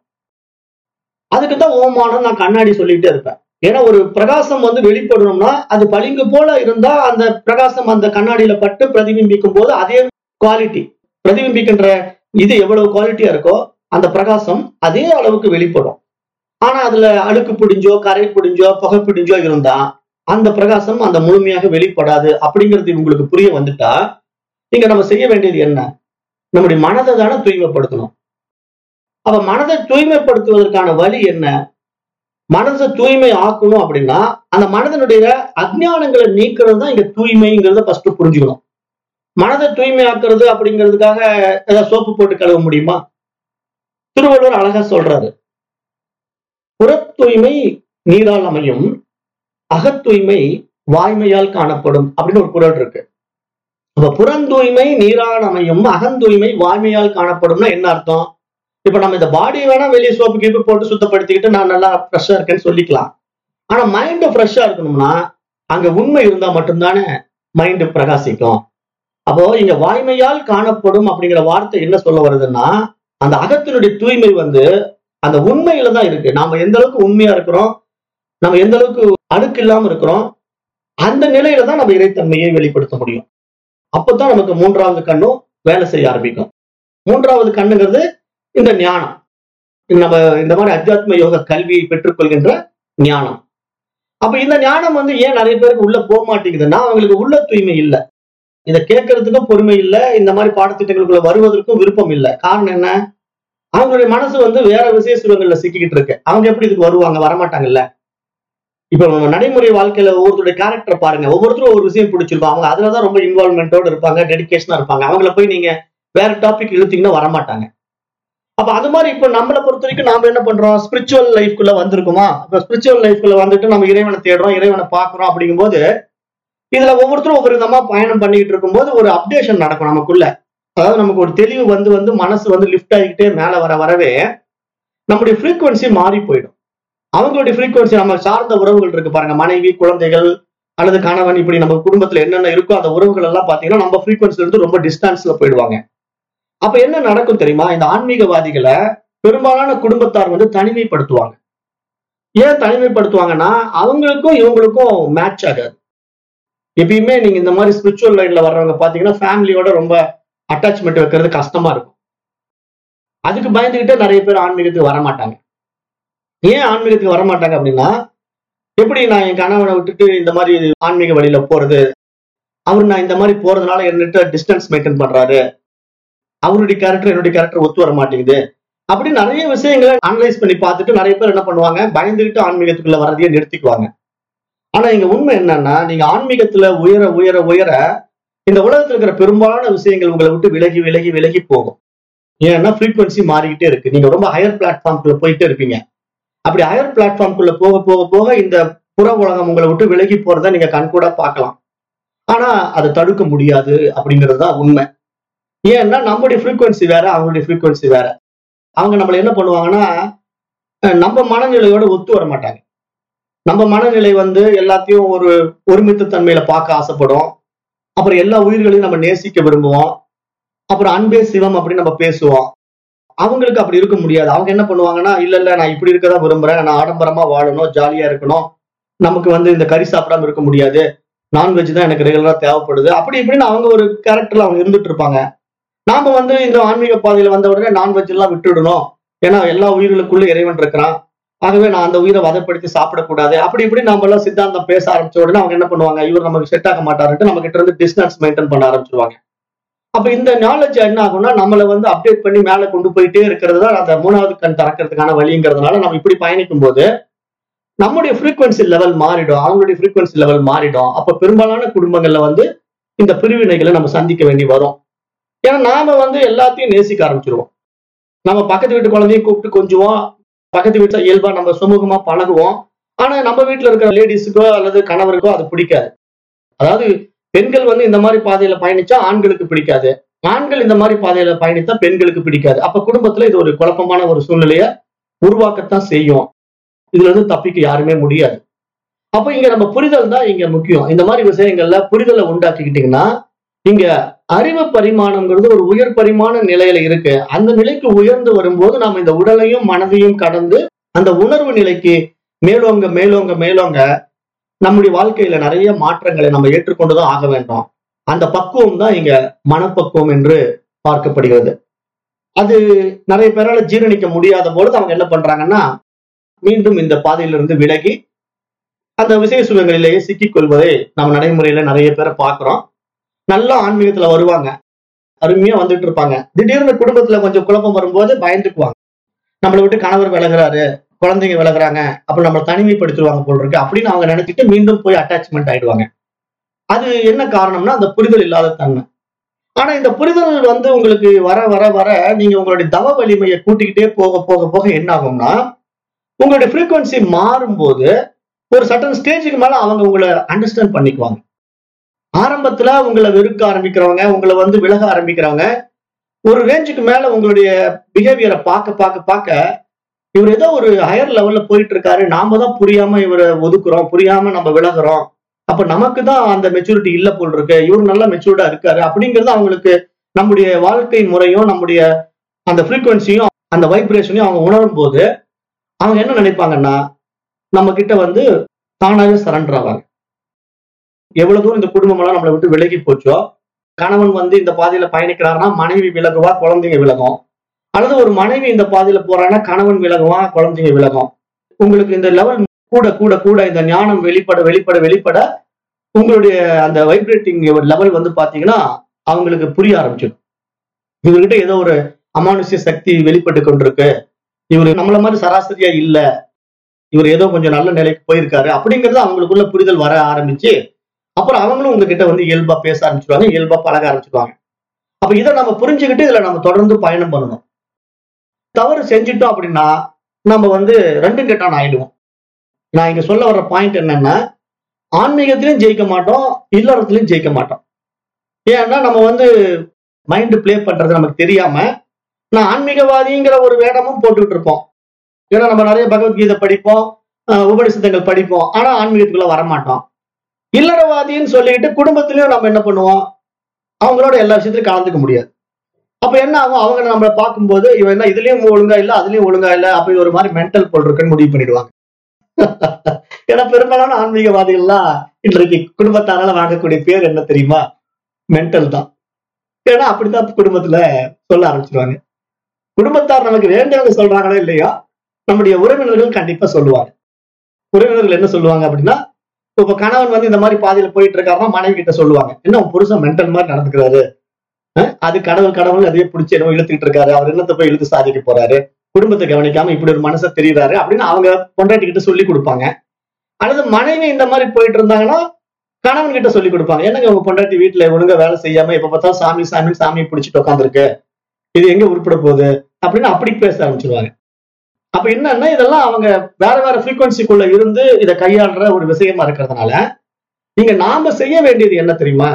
[SPEAKER 1] அதுக்கு தான் ஓமானம் நான் கண்ணாடி சொல்லிட்டே இருப்பேன் ஏன்னா ஒரு பிரகாசம் வந்து வெளிப்படணும்னா அது பளிங்கு போல இருந்தா அந்த பிரகாசம் அந்த கண்ணாடியில பட்டு பிரதிபிம்பிக்கும் போது அதே குவாலிட்டி பிரதிபிம்பிக்கின்ற இது எவ்வளவு குவாலிட்டியா இருக்கோ அந்த பிரகாசம் அதே அளவுக்கு வெளிப்படும் ஆனா அதுல அழுக்கு பிடிஞ்சோ கரை பிடிஞ்சோ புகை பிடிஞ்சோ இருந்தா அந்த பிரகாசம் அந்த முழுமையாக வெளிப்படாது அப்படிங்கிறது உங்களுக்கு புரிய வந்துட்டா இங்க நம்ம செய்ய வேண்டியது என்ன நம்முடைய மனதை தானே தூய்மைப்படுத்தணும் அப்ப மனதை தூய்மைப்படுத்துவதற்கான வழி என்ன மனதை தூய்மை ஆக்கணும் அப்படின்னா அந்த மனதனுடைய அஜ்ஞானங்களை நீக்கிறது தான் இங்க தூய்மைங்கிறத ஃபர்ஸ்ட் புரிஞ்சுக்கணும் மனதை தூய்மை ஆக்குறது அப்படிங்கிறதுக்காக ஏதாவது சோப்பு போட்டு கழுவ முடியுமா திருவள்ளுவர் அழகா சொல்றாரு புற தூய்மை நீரால் அமையும் அகத்தூய்மை வாய்மையால் காணப்படும் அப்படின்னு ஒரு குரல் இருக்கு அப்ப புறந்தூய்மை நீரால் அமையும் அகந்தூய்மை வாய்மையால் காணப்படும்னா என்ன அர்த்தம் இப்ப நம்ம இந்த பாடியை வேணா வெளியே சோப்பு கீப்பு போட்டு சுத்தப்படுத்திக்கிட்டு நான் நல்லா ஃப்ரெஷ்ஷா இருக்கேன்னு சொல்லிக்கலாம் ஆனா மைண்ட் ஃப்ரெஷ்ஷா இருக்கணும்னா அங்க உண்மை இருந்தா மட்டும்தானே மைண்ட் பிரகாசிக்கும் அப்போ இங்க வாய்மையால் காணப்படும் அப்படிங்கிற வார்த்தை என்ன சொல்ல வருதுன்னா அந்த அகத்தினுடைய தூய்மை வந்து அந்த உண்மையில தான் இருக்கு நாம எந்த அளவுக்கு உண்மையா இருக்கிறோம் நம்ம எந்த அளவுக்கு அழுக்கு இல்லாம இருக்கிறோம் அந்த நிலையில தான் நம்ம இறைத்தன்மையை வெளிப்படுத்த முடியும் அப்பதான் நமக்கு மூன்றாவது கண்ணும் வேலை செய்ய ஆரம்பிக்கும் மூன்றாவது கண்ணுங்கிறது இந்த ஞானம் நம்ம இந்த மாதிரி அத்தியாத்ம யோக கல்வியை பெற்றுக்கொள்கின்ற ஞானம் அப்ப இந்த ஞானம் வந்து ஏன் நிறைய பேருக்கு உள்ள போக மாட்டேங்குதுன்னா அவங்களுக்கு உள்ள தூய்மை இல்லை இதை கேட்கறதுக்கும் பொறுமை இல்லை இந்த மாதிரி பாடத்திட்டங்களுக்குள்ள வருவதற்கும் விருப்பம் இல்லை காரணம் என்ன அவங்களுடைய மனசு வந்து வேற விசேஷங்கள்ல சிக்கிக்கிட்டு இருக்கு அவங்க எப்படி இதுக்கு வருவாங்க வரமாட்டாங்கல்ல இப்ப நம்ம நடைமுறை வாழ்க்கையில ஒவ்வொருத்தருடைய கேரக்டர் பாருங்க ஒவ்வொருத்தரும் ஒரு விஷயம் பிடிச்சிருக்கும் அவங்க அதுலதான் ரொம்ப இன்வால்மெண்டோட இருப்பாங்க டெடிகேஷனா இருப்பாங்க அவங்கள போய் நீங்க வேற டாபிக் இழுத்தீங்கன்னா வரமாட்டாங்க அப்ப அது மாதிரி இப்ப நம்மளை பொறுத்த வரைக்கும் நாம என்ன பண்றோம் ஸ்பிரிச்சுவல் லைஃப்குள்ள வந்திருக்குமா இப்ப ஸ்பிரிச்சுவல் லைஃப்குள்ள வந்துட்டு நம்ம இறைவனை தேடுறோம் இறைவனை பாக்குறோம் அப்படிங்கும்போது இதுல ஒவ்வொருத்தரும் ஒவ்வொரு விதமா பயணம் பண்ணிட்டு இருக்கும்போது ஒரு அப்டேஷன் நடக்கும் நமக்குள்ள அதாவது நமக்கு ஒரு தெளிவு வந்து வந்து மனசு வந்து லிஃப்ட் ஆகிக்கிட்டே மேல வர வரவே நம்முடைய ஃப்ரீக்குவன்சி மாறி போயிடும் அவங்களுடைய ஃப்ரீக்குவன்சி நம்ம சார்ந்த உறவுகள் இருக்கு பாருங்க மனைவி குழந்தைகள் அல்லது கணவன் இப்படி நம்ம குடும்பத்துல என்னென்ன இருக்கோ அந்த உறவுகள் எல்லாம் பாத்தீங்கன்னா நம்ம ஃப்ரீக்குவன்சில இருந்து ரொம்ப டிஸ்டன்ஸ்ல போயிடுவாங்க அப்ப என்ன நடக்கும் தெரியுமா இந்த ஆன்மீகவாதிகளை பெரும்பாலான குடும்பத்தார் வந்து தனிமைப்படுத்துவாங்க ஏன் தனிமைப்படுத்துவாங்கன்னா அவங்களுக்கும் இவங்களுக்கும் மேட்ச் ஆகாது எப்பயுமே நீங்க இந்த மாதிரி ஸ்பிரிச்சுவல் லைன்ல வர்றவங்க பாத்தீங்கன்னா ஃபேமிலியோட ரொம்ப அட்டாச்மெண்ட் வைக்கிறது கஷ்டமா இருக்கும் அதுக்கு பயந்துகிட்டே நிறைய பேர் ஆன்மீகத்துக்கு வர மாட்டாங்க ஏன் ஆன்மீகத்துக்கு வர மாட்டாங்க அப்படின்னா எப்படி நான் என் கணவனை விட்டுட்டு இந்த மாதிரி ஆன்மீக வழியில போறது அவர் நான் இந்த மாதிரி போறதுனால என்னட்ட டிஸ்டன்ஸ் மெயின்டைன் பண்றாரு அவருடைய கேரக்டர் என்னுடைய கேரக்டர் ஒத்து வர மாட்டேங்குது அப்படி நிறைய விஷயங்களை அனலைஸ் பண்ணி பார்த்துட்டு நிறைய பேர் என்ன பண்ணுவாங்க பயந்துகிட்டு ஆன்மீகத்துக்குள்ள வரதையே நிறுத்திக்குவாங்க ஆனா இங்க உண்மை என்னன்னா நீங்க ஆன்மீகத்துல உயர உயர உயர இந்த உலகத்துல இருக்கிற பெரும்பாலான விஷயங்கள் உங்களை விட்டு விலகி விலகி விலகி போகும் ஏன்னா ஃப்ரீக்வன்சி மாறிக்கிட்டே இருக்கு நீங்க ரொம்ப ஹையர் பிளாட்ஃபார்ம்குள்ள போயிட்டே இருப்பீங்க அப்படி ஹையர் பிளாட்ஃபார்ம்குள்ள போக போக போக இந்த புற உலகம் உங்களை விட்டு விலகி போறத நீங்க கண்கூட பார்க்கலாம் ஆனா அதை தடுக்க முடியாது அப்படிங்கிறது தான் உண்மை ஏன்னா நம்மளுடைய ஃப்ரீக்வன்சி வேற அவங்களுடைய ஃப்ரீக்வன்சி வேற அவங்க நம்மள என்ன பண்ணுவாங்கன்னா அஹ் நம்ம மனநிலையோட ஒத்து வர மாட்டாங்க நம்ம மனநிலை வந்து எல்லாத்தையும் ஒரு ஒருமித்த தன்மையில பார்க்க ஆசைப்படும் அப்புறம் எல்லா உயிர்களையும் நம்ம நேசிக்க விரும்புவோம் அப்புறம் அன்பே சிவம் அப்படின்னு நம்ம பேசுவோம் அவங்களுக்கு அப்படி இருக்க முடியாது அவங்க என்ன பண்ணுவாங்கன்னா இல்ல இல்ல நான் இப்படி இருக்கதான் விரும்புறேன் நான் ஆடம்பரமா வாழணும் ஜாலியா இருக்கணும் நமக்கு வந்து இந்த கறி சாப்பிடாம இருக்க முடியாது நான்வெஜ் தான் எனக்கு ரெகுலரா தேவைப்படுது அப்படி இப்படின்னு அவங்க ஒரு கேரக்டர்ல அவங்க இருந்துட்டு இருப்பாங்க நாம வந்து இந்த ஆன்மீக பாதையில வந்த உடனே நான்வெஜ் எல்லாம் விட்டுடணும் ஏன்னா எல்லா உயிர்களுக்குள்ள இறைவன் இருக்கிறான் ஆகவே நான் அந்த உயிரை வதைப்படுத்தி சாப்பிடக்கூடாது அப்படி இப்படி நாம எல்லாம் சித்தாந்தம் பேச ஆரம்பிச்ச உடனே அவங்க என்ன பண்ணுவாங்க இவர் நமக்கு செட் ஆக மாட்டாருன்ட்டு நம்ம கிட்ட இருந்து டிஸ்டன்ஸ் மெயின்டைன் பண்ண ஆரம்பிச்சிருவாங்க அப்ப இந்த நாலேஜ் என்ன ஆகும்னா நம்மள வந்து அப்டேட் பண்ணி மேல கொண்டு போயிட்டே இருக்கிறது தான் அந்த மூணாவது கண் திறக்கிறதுக்கான வழிங்கிறதுனால நம்ம இப்படி பயணிக்கும் போது நம்முடைய ஃப்ரீக்வன்சி லெவல் மாறிடும் அவங்களுடைய ஃப்ரீக்வன்சி லெவல் மாறிடும் அப்ப பெரும்பாலான குடும்பங்கள்ல வந்து இந்த பிரிவினைகளை நம்ம சந்திக்க வேண்டி வரும் ஏன்னா நாம வந்து எல்லாத்தையும் நேசிக்க ஆரம்பிச்சிருவோம் நம்ம பக்கத்து வீட்டு குழந்தையும் கூப்பிட்டு கொஞ்சுவோம் பக்கத்து வீட்டுல இயல்பா நம்ம சுமூகமா பழகுவோம் ஆனா நம்ம வீட்டுல இருக்கிற லேடிஸுக்கோ அல்லது கணவருக்கோ அது பிடிக்காது அதாவது பெண்கள் வந்து இந்த மாதிரி பாதையில பயணிச்சா ஆண்களுக்கு பிடிக்காது ஆண்கள் இந்த மாதிரி பாதையில பயணித்தா பெண்களுக்கு பிடிக்காது அப்ப குடும்பத்துல இது ஒரு குழப்பமான ஒரு சூழ்நிலைய உருவாக்கத்தான் செய்யும் இதுல இருந்து தப்பிக்க யாருமே முடியாது அப்ப இங்க நம்ம புரிதல் தான் இங்க முக்கியம் இந்த மாதிரி விஷயங்கள்ல புரிதலை உண்டாக்கிக்கிட்டீங்கன்னா இங்க அறிவு பரிமாணம்ங்கிறது ஒரு உயர் பரிமாண நிலையில இருக்கு அந்த நிலைக்கு உயர்ந்து வரும்போது நாம இந்த உடலையும் மனதையும் கடந்து அந்த உணர்வு நிலைக்கு மேலோங்க மேலோங்க மேலோங்க நம்முடைய வாழ்க்கையில நிறைய மாற்றங்களை நம்ம ஏற்றுக்கொண்டுதான் ஆக வேண்டும் அந்த பக்குவம் தான் இங்க மனப்பக்குவம் என்று பார்க்கப்படுகிறது அது நிறைய பேரால ஜீரணிக்க முடியாத பொழுது அவங்க என்ன பண்றாங்கன்னா மீண்டும் இந்த பாதையிலிருந்து விலகி அந்த விசய சுகங்களிலேயே சிக்கிக் கொள்வதை நம்ம நடைமுறையில நிறைய பேரை பார்க்கிறோம் நல்ல ஆன்மீகத்துல வருவாங்க அருமையா வந்துட்டு இருப்பாங்க திடீர்னு குடும்பத்துல கொஞ்சம் குழப்பம் வரும்போது பயந்துக்குவாங்க நம்மளை விட்டு கணவர் விலகுறாரு குழந்தைங்க விலகுறாங்க அப்ப நம்மளை தனிமைப்படுத்திடுவாங்க போல் இருக்கு அப்படின்னு அவங்க நினைச்சிட்டு மீண்டும் போய் அட்டாச்மெண்ட் ஆயிடுவாங்க அது என்ன காரணம்னா அந்த புரிதல் இல்லாத தன்மை ஆனா இந்த புரிதல் வந்து உங்களுக்கு வர வர வர நீங்க உங்களுடைய தவ வலிமையை கூட்டிக்கிட்டே போக போக போக என்ன ஆகும்னா உங்களுடைய ஃப்ரீக்குவன்சி மாறும்போது ஒரு சட்டன் ஸ்டேஜுக்கு மேல அவங்க உங்களை அண்டர்ஸ்டாண்ட் பண்ணிக்குவாங்க ஆரம்பத்துல உங்களை வெறுக்க ஆரம்பிக்கிறவங்க உங்களை வந்து விலக ஆரம்பிக்கிறவங்க ஒரு ரேஞ்சுக்கு மேல உங்களுடைய பிஹேவியரை பார்க்க பார்க்க பார்க்க இவர் ஏதோ ஒரு ஹையர் லெவல்ல போயிட்டு இருக்காரு நாம தான் புரியாம இவரை ஒதுக்குறோம் புரியாம நம்ம விலகுறோம் அப்ப நமக்கு தான் அந்த மெச்சூரிட்டி இல்ல போல் இருக்கு இவர் நல்லா மெச்சூர்டா இருக்காரு அப்படிங்கிறது அவங்களுக்கு நம்முடைய வாழ்க்கை முறையும் நம்முடைய அந்த ஃப்ரீக்குவன்சியும் அந்த வைப்ரேஷனையும் அவங்க உணரும் போது அவங்க என்ன நினைப்பாங்கன்னா நம்ம கிட்ட வந்து தானாவே சரண்டர் ஆவாங்க எவ்வளவு தூரம் இந்த குடும்பம் எல்லாம் நம்மளை விட்டு விலகி போச்சோ கணவன் வந்து இந்த பாதையில பயணிக்கிறாருன்னா மனைவி விலகுவா குழந்தைங்க விலகும் அல்லது ஒரு மனைவி இந்த பாதையில போறாங்கன்னா கணவன் விலகுவான் குழந்தைங்க விலகும் உங்களுக்கு இந்த லெவல் கூட கூட கூட இந்த ஞானம் வெளிப்பட வெளிப்பட வெளிப்பட உங்களுடைய அந்த வைப்ரேட்டிங் லெவல் வந்து பாத்தீங்கன்னா அவங்களுக்கு புரிய ஆரம்பிச்சிடும் இவர்கிட்ட ஏதோ ஒரு அமானுஷ்ய சக்தி வெளிப்பட்டு கொண்டிருக்கு இவர் நம்மள மாதிரி சராசரியா இல்ல இவர் ஏதோ கொஞ்சம் நல்ல நிலைக்கு போயிருக்காரு அப்படிங்கறது அவங்களுக்குள்ள புரிதல் வர ஆரம்பிச்சு அப்புறம் அவங்களும் உங்ககிட்ட வந்து இயல்பா பேச ஆரம்பிச்சிருவாங்க இயல்பா பழக ஆரம்பிச்சிருவாங்க அப்ப இதை நம்ம புரிஞ்சுக்கிட்டு இதுல நம்ம தொடர்ந்து பயணம் பண்ணணும் தவறு செஞ்சுட்டோம் அப்படின்னா நம்ம வந்து ரெண்டும் கெட்டான் ஆயிடுவோம் நான் இங்க சொல்ல வர்ற பாயிண்ட் என்னன்னா ஆன்மீகத்திலையும் ஜெயிக்க மாட்டோம் இல்லறத்திலையும் ஜெயிக்க மாட்டோம் ஏன்னா நம்ம வந்து மைண்ட் ப்ளே பண்றது நமக்கு தெரியாம நான் ஆன்மீகவாதிங்கிற ஒரு வேடமும் போட்டுக்கிட்டு இருப்போம் ஏன்னா நம்ம நிறைய பகவத்கீதை படிப்போம் அஹ் உபனிஷதங்கள் படிப்போம் ஆனா ஆன்மீகத்துக்குள்ள வரமாட்டோம் இல்லறவாதின்னு சொல்லிட்டு குடும்பத்திலயும் நம்ம என்ன பண்ணுவோம் அவங்களோட எல்லா விஷயத்திலும் கலந்துக்க முடியாது அப்ப என்ன ஆகும் அவங்க நம்மளை பார்க்கும்போது இவன் என்ன இதுலயும் ஒழுங்கா இல்ல அதுலயும் ஒழுங்கா இல்ல அப்ப இது ஒரு மாதிரி மென்டல் போல் இருக்குன்னு முடிவு பண்ணிடுவாங்க ஏன்னா பெரும்பாலான ஆன்மீகவாதிகள்லாம் இன்றைக்கு குடும்பத்தாரால வாங்கக்கூடிய பேர் என்ன தெரியுமா மென்டல் தான் ஏன்னா அப்படித்தான் குடும்பத்துல சொல்ல ஆரம்பிச்சிருவாங்க குடும்பத்தார் நமக்கு வேண்டியவங்க சொல்றாங்களோ இல்லையா நம்முடைய உறவினர்கள் கண்டிப்பா சொல்லுவாங்க உறவினர்கள் என்ன சொல்லுவாங்க அப்படின்னா இப்ப கணவன் வந்து இந்த மாதிரி பாதையில போயிட்டு இருக்காருன்னா மனைவி கிட்ட சொல்லுவாங்க என்ன உன் புருஷன் மென்டல் மாதிரி நடந்துக்கிறாரு அஹ் அது கடவுள் கடவுள் அதையே பிடிச்சி என்னவோ இழுத்துட்டு இருக்காரு அவர் என்னத்தை போய் இழுத்து சாதிக்க போறாரு குடும்பத்தை கவனிக்காம இப்படி ஒரு மனசை தெரியுறாரு அப்படின்னு அவங்க பொண்டாட்டிக்கிட்ட சொல்லி கொடுப்பாங்க அல்லது மனைவி இந்த மாதிரி போயிட்டு இருந்தாங்கன்னா கணவன் கிட்ட சொல்லி கொடுப்பாங்க என்னங்க உங்க பொண்டாட்டி வீட்டுல ஒழுங்கா வேலை செய்யாம இப்ப பார்த்தா சாமி சாமி சாமியை பிடிச்சிட்டு உட்காந்துருக்கு இது எங்க உருப்பிட போகுது அப்படின்னு அப்படி பேச ஆரம்பிச்சிருவாங்க அப்ப என்னன்னா இதெல்லாம் அவங்க வேற வேற ஃப்ரீக்வன்சிக்குள்ள இருந்து இதை கையாளுற ஒரு விஷயமா இருக்கிறதுனால இங்க நாம செய்ய வேண்டியது என்ன தெரியுமா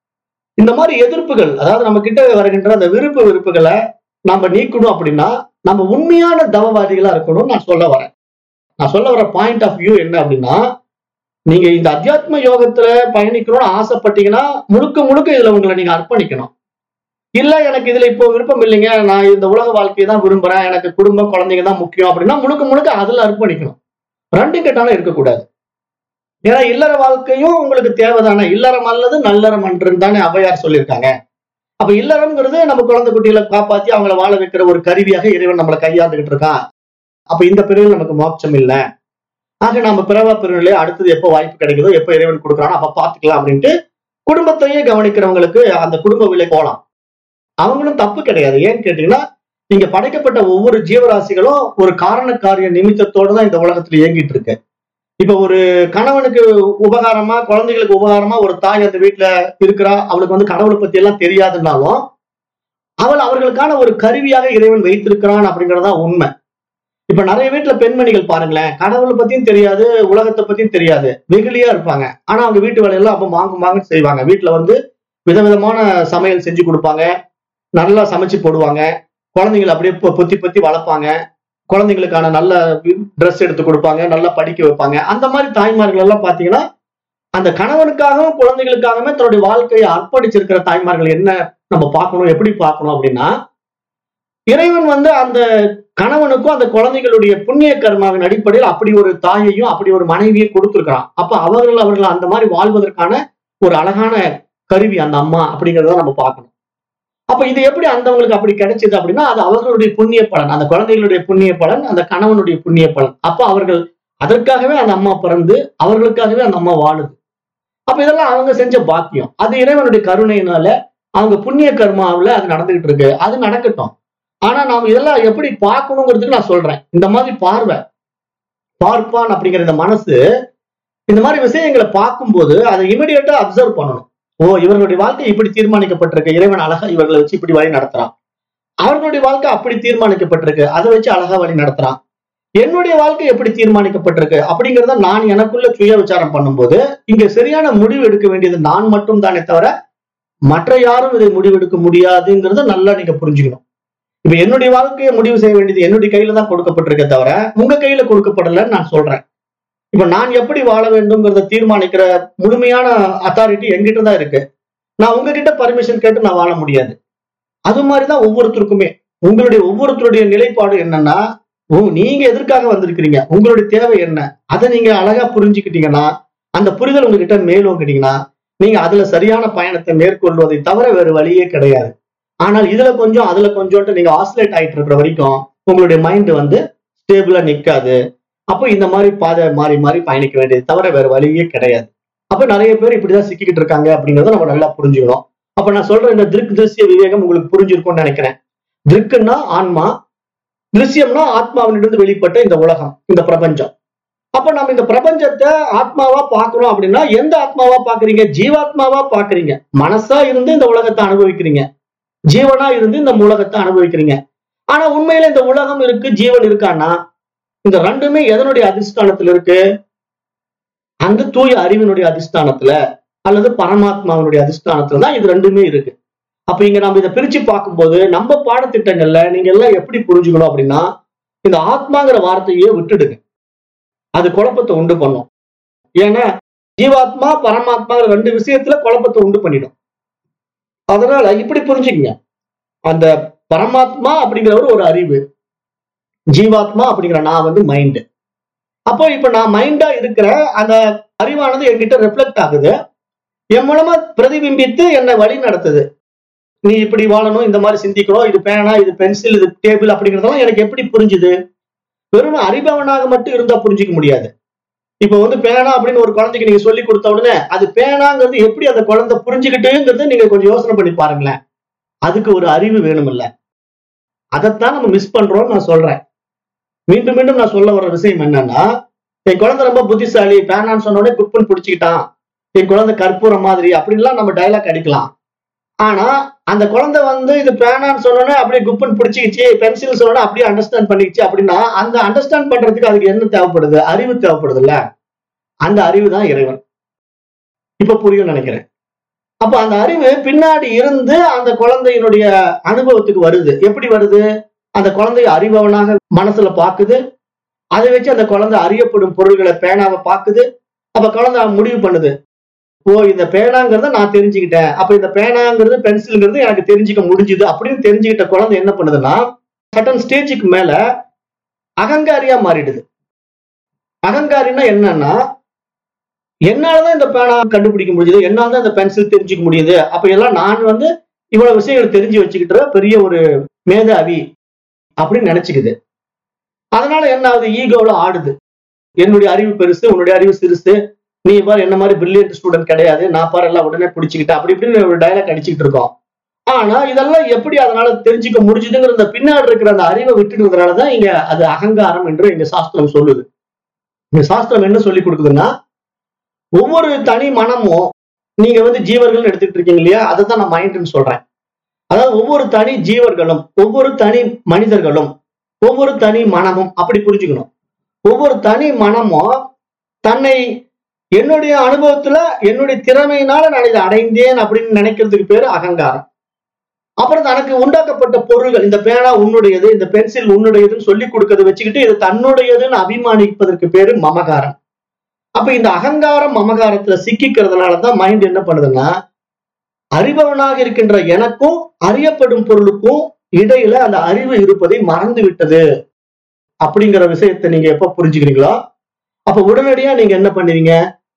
[SPEAKER 1] இந்த மாதிரி எதிர்ப்புகள் அதாவது நம்ம கிட்ட வருகின்ற அந்த விருப்பு வெறுப்புகளை நாம நீக்கணும் அப்படின்னா நம்ம உண்மையான தவவாதிகளா இருக்கணும்னு நான் சொல்ல வரேன் நான் சொல்ல வர பாயிண்ட் ஆஃப் வியூ என்ன அப்படின்னா நீங்க இந்த அத்தியாத்ம யோகத்துல பயணிக்கணும்னு ஆசைப்பட்டீங்கன்னா முழுக்க முழுக்க இதுல உங்களை நீங்க அர்ப்பணிக்கணும் இல்ல எனக்கு இதுல இப்போ விருப்பம் இல்லைங்க நான் இந்த உலக வாழ்க்கையை தான் விரும்புறேன் எனக்கு குடும்பம் குழந்தைங்க தான் முக்கியம் அப்படின்னா முழுக்க முழுக்க அதுல அர்ப்பணிக்கணும் ரெண்டும் கெட்டாலும் இருக்கக்கூடாது ஏன்னா இல்லற வாழ்க்கையும் உங்களுக்கு தேவைதானே இல்லறம் அல்லது நல்லறம் அன்றுன்னு தானே அவையார் சொல்லியிருக்காங்க அப்ப இல்லறம்ங்கிறது நம்ம குழந்தை குட்டிகளை காப்பாத்தி அவங்கள வாழ வைக்கிற ஒரு கருவியாக இறைவன் நம்மளை கையாண்டுகிட்டு இருக்கான் அப்ப இந்த பிரிவில் நமக்கு மோட்சம் இல்ல ஆக நம்ம பிறவா பிரிவிலே அடுத்தது எப்போ வாய்ப்பு கிடைக்குதோ எப்போ இறைவன் கொடுக்குறானோ அப்ப பாத்துக்கலாம் அப்படின்ட்டு குடும்பத்தையே கவனிக்கிறவங்களுக்கு அந்த குடும்ப விலை போலாம் அவங்களும் தப்பு கிடையாது ஏன்னு கேட்டீங்கன்னா நீங்க படைக்கப்பட்ட ஒவ்வொரு ஜீவராசிகளும் ஒரு காரண காரிய நிமித்தத்தோட தான் இந்த உலகத்துல இயங்கிட்டு இருக்கு இப்ப ஒரு கணவனுக்கு உபகாரமா குழந்தைகளுக்கு உபகாரமா ஒரு தாய் அந்த வீட்டுல இருக்கிறா அவளுக்கு வந்து கடவுளை பத்தி எல்லாம் தெரியாதுன்னாலும் அவள் அவர்களுக்கான ஒரு கருவியாக இறைவன் வைத்திருக்கிறான் அப்படிங்கறதா உண்மை இப்ப நிறைய வீட்டுல பெண்மணிகள் பாருங்களேன் கடவுளை பத்தியும் தெரியாது உலகத்தை பத்தியும் தெரியாது வெகுளியா இருப்பாங்க ஆனா அவங்க வீட்டு வேலையெல்லாம் அப்ப மாங்கு மாங்குன்னு செய்வாங்க வீட்டுல வந்து விதவிதமான சமையல் செஞ்சு கொடுப்பாங்க நல்லா சமைச்சு போடுவாங்க குழந்தைங்களை அப்படியே பொ- பொத்தி பொத்தி வளர்ப்பாங்க குழந்தைங்களுக்கான நல்ல ட்ரெஸ் எடுத்து கொடுப்பாங்க நல்லா படிக்க வைப்பாங்க அந்த மாதிரி தாய்மார்கள் எல்லாம் பாத்தீங்கன்னா அந்த கணவனுக்காகவும் குழந்தைகளுக்காகவே தன்னுடைய வாழ்க்கையை அர்ப்பணிச்சிருக்கிற தாய்மார்கள் என்ன நம்ம பார்க்கணும் எப்படி பார்க்கணும் அப்படின்னா இறைவன் வந்து அந்த கணவனுக்கும் அந்த குழந்தைகளுடைய புண்ணிய கர்மாவின் அடிப்படையில் அப்படி ஒரு தாயையும் அப்படி ஒரு மனைவியை கொடுத்திருக்கிறான் அப்ப அவர்கள் அவர்கள் அந்த மாதிரி வாழ்வதற்கான ஒரு அழகான கருவி அந்த அம்மா அப்படிங்கறத நம்ம பார்க்கணும் அப்ப இது எப்படி அந்தவங்களுக்கு அப்படி கிடைச்சது அப்படின்னா அது அவர்களுடைய புண்ணிய பலன் அந்த குழந்தைகளுடைய புண்ணிய பலன் அந்த கணவனுடைய புண்ணிய பலன் அப்ப அவர்கள் அதற்காகவே அந்த அம்மா பிறந்து அவர்களுக்காகவே அந்த அம்மா வாழுது அப்ப இதெல்லாம் அவங்க செஞ்ச பாக்கியம் அது இறைவனுடைய கருணையினால அவங்க புண்ணிய கர்மாவுல அது நடந்துகிட்டு இருக்கு அது நடக்கட்டும் ஆனா நாம் இதெல்லாம் எப்படி பார்க்கணுங்கிறதுக்கு நான் சொல்றேன் இந்த மாதிரி பார்வை பார்ப்பான் அப்படிங்கிற இந்த மனசு இந்த மாதிரி விஷயங்களை பார்க்கும்போது அதை இமிடியேட்டா அப்சர்வ் பண்ணணும் ஓ இவர்களுடைய வாழ்க்கை இப்படி தீர்மானிக்கப்பட்டிருக்கு இறைவன் அழகா இவர்களை வச்சு இப்படி வழி நடத்துறான் அவர்களுடைய வாழ்க்கை அப்படி தீர்மானிக்கப்பட்டிருக்கு அதை வச்சு அழகா வழி நடத்துறான் என்னுடைய வாழ்க்கை எப்படி தீர்மானிக்கப்பட்டிருக்கு அப்படிங்கறத நான் எனக்குள்ள சுய விசாரம் பண்ணும்போது இங்க சரியான முடிவு எடுக்க வேண்டியது நான் மட்டும் தானே தவிர மற்ற யாரும் இதை முடிவெடுக்க முடியாதுங்கிறத நல்லா நீங்க புரிஞ்சுக்கணும் இப்ப என்னுடைய வாழ்க்கையை முடிவு செய்ய வேண்டியது என்னுடைய கையில தான் கொடுக்கப்பட்டிருக்கே தவிர உங்க கையில கொடுக்கப்படலன்னு நான் சொல்றேன் இப்ப நான் எப்படி வாழ வேண்டும்ங்கிறத தீர்மானிக்கிற முழுமையான அத்தாரிட்டி என்கிட்ட தான் இருக்கு நான் உங்ககிட்ட பர்மிஷன் கேட்டு நான் வாழ முடியாது அது மாதிரிதான் ஒவ்வொருத்தருக்குமே உங்களுடைய ஒவ்வொருத்தருடைய நிலைப்பாடு என்னன்னா ஓ நீங்க எதற்காக வந்திருக்கிறீங்க உங்களுடைய தேவை என்ன அதை நீங்க அழகா புரிஞ்சுக்கிட்டீங்கன்னா அந்த புரிதல் உங்ககிட்ட மேலோங்கிட்டீங்கன்னா நீங்க அதுல சரியான பயணத்தை மேற்கொள்வதை தவிர வேறு வழியே கிடையாது ஆனால் இதுல கொஞ்சம் அதுல கொஞ்சம்ட்டு நீங்க ஆசிலேட் ஆயிட்டு இருக்கிற வரைக்கும் உங்களுடைய மைண்ட் வந்து ஸ்டேபிளா நிக்காது அப்போ இந்த மாதிரி பாதை மாறி மாறி பயணிக்க வேண்டியது தவிர வேற வழியே கிடையாது அப்ப நிறைய பேர் இப்படிதான் சிக்கிக்கிட்டு இருக்காங்க அப்படிங்கறத நம்ம நல்லா புரிஞ்சுக்கணும் அப்ப நான் சொல்ற இந்த திருக் திருஷ்ய விவேகம் உங்களுக்கு புரிஞ்சிருக்கும்னு நினைக்கிறேன் திருக்குன்னா ஆன்மா திருஷ்யம்னா ஆத்மாவிலிருந்து வெளிப்பட்ட இந்த உலகம் இந்த பிரபஞ்சம் அப்ப நம்ம இந்த பிரபஞ்சத்தை ஆத்மாவா பாக்குறோம் அப்படின்னா எந்த ஆத்மாவா பாக்குறீங்க ஜீவாத்மாவா பாக்குறீங்க மனசா இருந்து இந்த உலகத்தை அனுபவிக்கிறீங்க ஜீவனா இருந்து இந்த உலகத்தை அனுபவிக்கிறீங்க ஆனா உண்மையில இந்த உலகம் இருக்கு ஜீவன் இருக்கான்னா இந்த ரெண்டுமே எதனுடைய அதிஷ்டானத்துல இருக்கு அந்த தூய அறிவினுடைய அதிஷ்டானத்துல அல்லது பரமாத்மாவினுடைய அதிஷ்டானத்துல தான் இது ரெண்டுமே இருக்கு அப்ப இங்க நம்ம இதை பிரிச்சு பார்க்கும்போது நம்ம பாடத்திட்டங்கள்ல நீங்க எல்லாம் எப்படி புரிஞ்சுக்கணும் அப்படின்னா இந்த ஆத்மாங்கிற வார்த்தையே விட்டுடுங்க அது குழப்பத்தை உண்டு பண்ணும் ஏன்னா ஜீவாத்மா பரமாத்மாங்கிற ரெண்டு விஷயத்துல குழப்பத்தை உண்டு பண்ணிடும் அதனால இப்படி புரிஞ்சுக்கங்க அந்த பரமாத்மா அப்படிங்கிறவர் ஒரு அறிவு ஜீவாத்மா அப்படிங்கிற நான் வந்து மைண்ட் அப்போ இப்ப நான் மைண்டா இருக்கிற அந்த அறிவானது என்கிட்ட ரிஃப்ளெக்ட் ஆகுது என் மூலமா பிரதிபிம்பித்து என்னை வழி நடத்துது நீ இப்படி வாழணும் இந்த மாதிரி சிந்திக்கணும் இது பேனா இது பென்சில் இது டேபிள் அப்படிங்கறதெல்லாம் எனக்கு எப்படி புரிஞ்சுது வெறும் அறிபவனாக மட்டும் இருந்தா புரிஞ்சுக்க முடியாது இப்போ வந்து பேனா அப்படின்னு ஒரு குழந்தைக்கு நீங்க சொல்லி கொடுத்த உடனே அது பேனாங்கிறது எப்படி அந்த குழந்தை புரிஞ்சுக்கிட்டுங்கிறத நீங்க கொஞ்சம் யோசனை பண்ணி பாருங்களேன் அதுக்கு ஒரு அறிவு வேணுமில்ல அதைத்தான் நம்ம மிஸ் பண்றோம்னு நான் சொல்றேன் மீண்டும் மீண்டும் நான் சொல்ல வர விஷயம் என்னன்னா என் குழந்தை ரொம்ப புத்திசாலி பேனான்னு சொன்ன உடனே குப்புன்னு பிடிச்சிக்கிட்டான் என் குழந்தை கற்பூரம் மாதிரி அப்படின்லாம் நம்ம டைலாக் அடிக்கலாம் ஆனா அந்த குழந்தை வந்து இது பேனான்னு சொன்னோன்னே அப்படியே குப்பன் பிடிச்சிக்கிச்சு பென்சில் சொன்னோன்னே அப்படியே அண்டர்ஸ்டாண்ட் பண்ணிக்கிச்சு அப்படின்னா அந்த அண்டர்ஸ்டாண்ட் பண்றதுக்கு அதுக்கு என்ன தேவைப்படுது அறிவு தேவைப்படுதுல்ல அந்த அறிவு தான் இறைவன் இப்ப புரியும் நினைக்கிறேன் அப்ப அந்த அறிவு பின்னாடி இருந்து அந்த குழந்தையினுடைய அனுபவத்துக்கு வருது எப்படி வருது அந்த குழந்தைய அறிபவனாக மனசுல பாக்குது அதை வச்சு அந்த குழந்தை அறியப்படும் பொருள்களை பேனாவை பாக்குது அப்ப குழந்தை முடிவு பண்ணுது ஓ இந்த பேனாங்கிறத நான் தெரிஞ்சுக்கிட்டேன் அப்ப இந்த பேனாங்கிறது பென்சில்ங்கிறது எனக்கு தெரிஞ்சுக்க முடிஞ்சுது அப்படின்னு தெரிஞ்சுக்கிட்ட குழந்தை என்ன பண்ணுதுன்னா சட்டன் ஸ்டேஜுக்கு மேல அகங்காரியா மாறிடுது அகங்காரின்னா என்னன்னா என்னாலதான் இந்த பேனா கண்டுபிடிக்க முடியுது என்னாலதான் இந்த பென்சில் தெரிஞ்சுக்க முடியுது அப்ப எல்லாம் நான் வந்து இவ்வளவு விஷயங்கள் தெரிஞ்சு வச்சுக்கிட்டு பெரிய ஒரு மேதாவி அப்படின்னு நினைச்சுக்குது அதனால என்ன ஆகுது ஈகோல ஆடுது என்னுடைய அறிவு பெருசு உன்னுடைய அறிவு சிறுசு நீ பாரு என்ன மாதிரி பிரில்லியன்ட் ஸ்டூடெண்ட் கிடையாது நான் பாரு எல்லாம் உடனே பிடிச்சிக்கிட்டேன் அப்படி இப்படின்னு ஒரு டைலாக் அடிச்சுக்கிட்டு இருக்கோம் ஆனா இதெல்லாம் எப்படி அதனால தெரிஞ்சுக்க முடிஞ்சுதுங்கிற இந்த பின்னாடி இருக்கிற அந்த அறிவை விட்டுக்கிறதுனாலதான் இங்க அது அகங்காரம் என்று எங்க சாஸ்திரம் சொல்லுது இந்த சாஸ்திரம் என்ன சொல்லி கொடுக்குதுன்னா ஒவ்வொரு தனி மனமும் நீங்க வந்து ஜீவர்கள் எடுத்துட்டு இருக்கீங்க இல்லையா அதை தான் நான் மைண்ட்னு சொல்றேன் அதாவது ஒவ்வொரு தனி ஜீவர்களும் ஒவ்வொரு தனி மனிதர்களும் ஒவ்வொரு தனி மனமும் அப்படி புரிஞ்சுக்கணும் ஒவ்வொரு தனி மனமும் தன்னை என்னுடைய அனுபவத்துல என்னுடைய திறமையினால நான் இதை அடைந்தேன் அப்படின்னு நினைக்கிறதுக்கு பேரு அகங்காரம் அப்புறம் தனக்கு உண்டாக்கப்பட்ட பொருள்கள் இந்த பேனா உன்னுடையது இந்த பென்சில் உன்னுடையதுன்னு சொல்லி கொடுக்கறத வச்சுக்கிட்டு இது தன்னுடையதுன்னு அபிமானிப்பதற்கு பேரு மமகாரம் அப்ப இந்த அகங்காரம் மமகாரத்துல சிக்கிக்கிறதுனாலதான் மைண்ட் என்ன பண்ணுதுன்னா அறிபவனாக இருக்கின்ற எனக்கும் அறியப்படும் பொருளுக்கும் இடையில அந்த அறிவு இருப்பதை மறந்து விட்டது அப்படிங்கிற விஷயத்தை நீங்க எப்ப புரிஞ்சுக்கிறீங்களோ அப்ப உடனடியா நீங்க என்ன பண்ணுவீங்க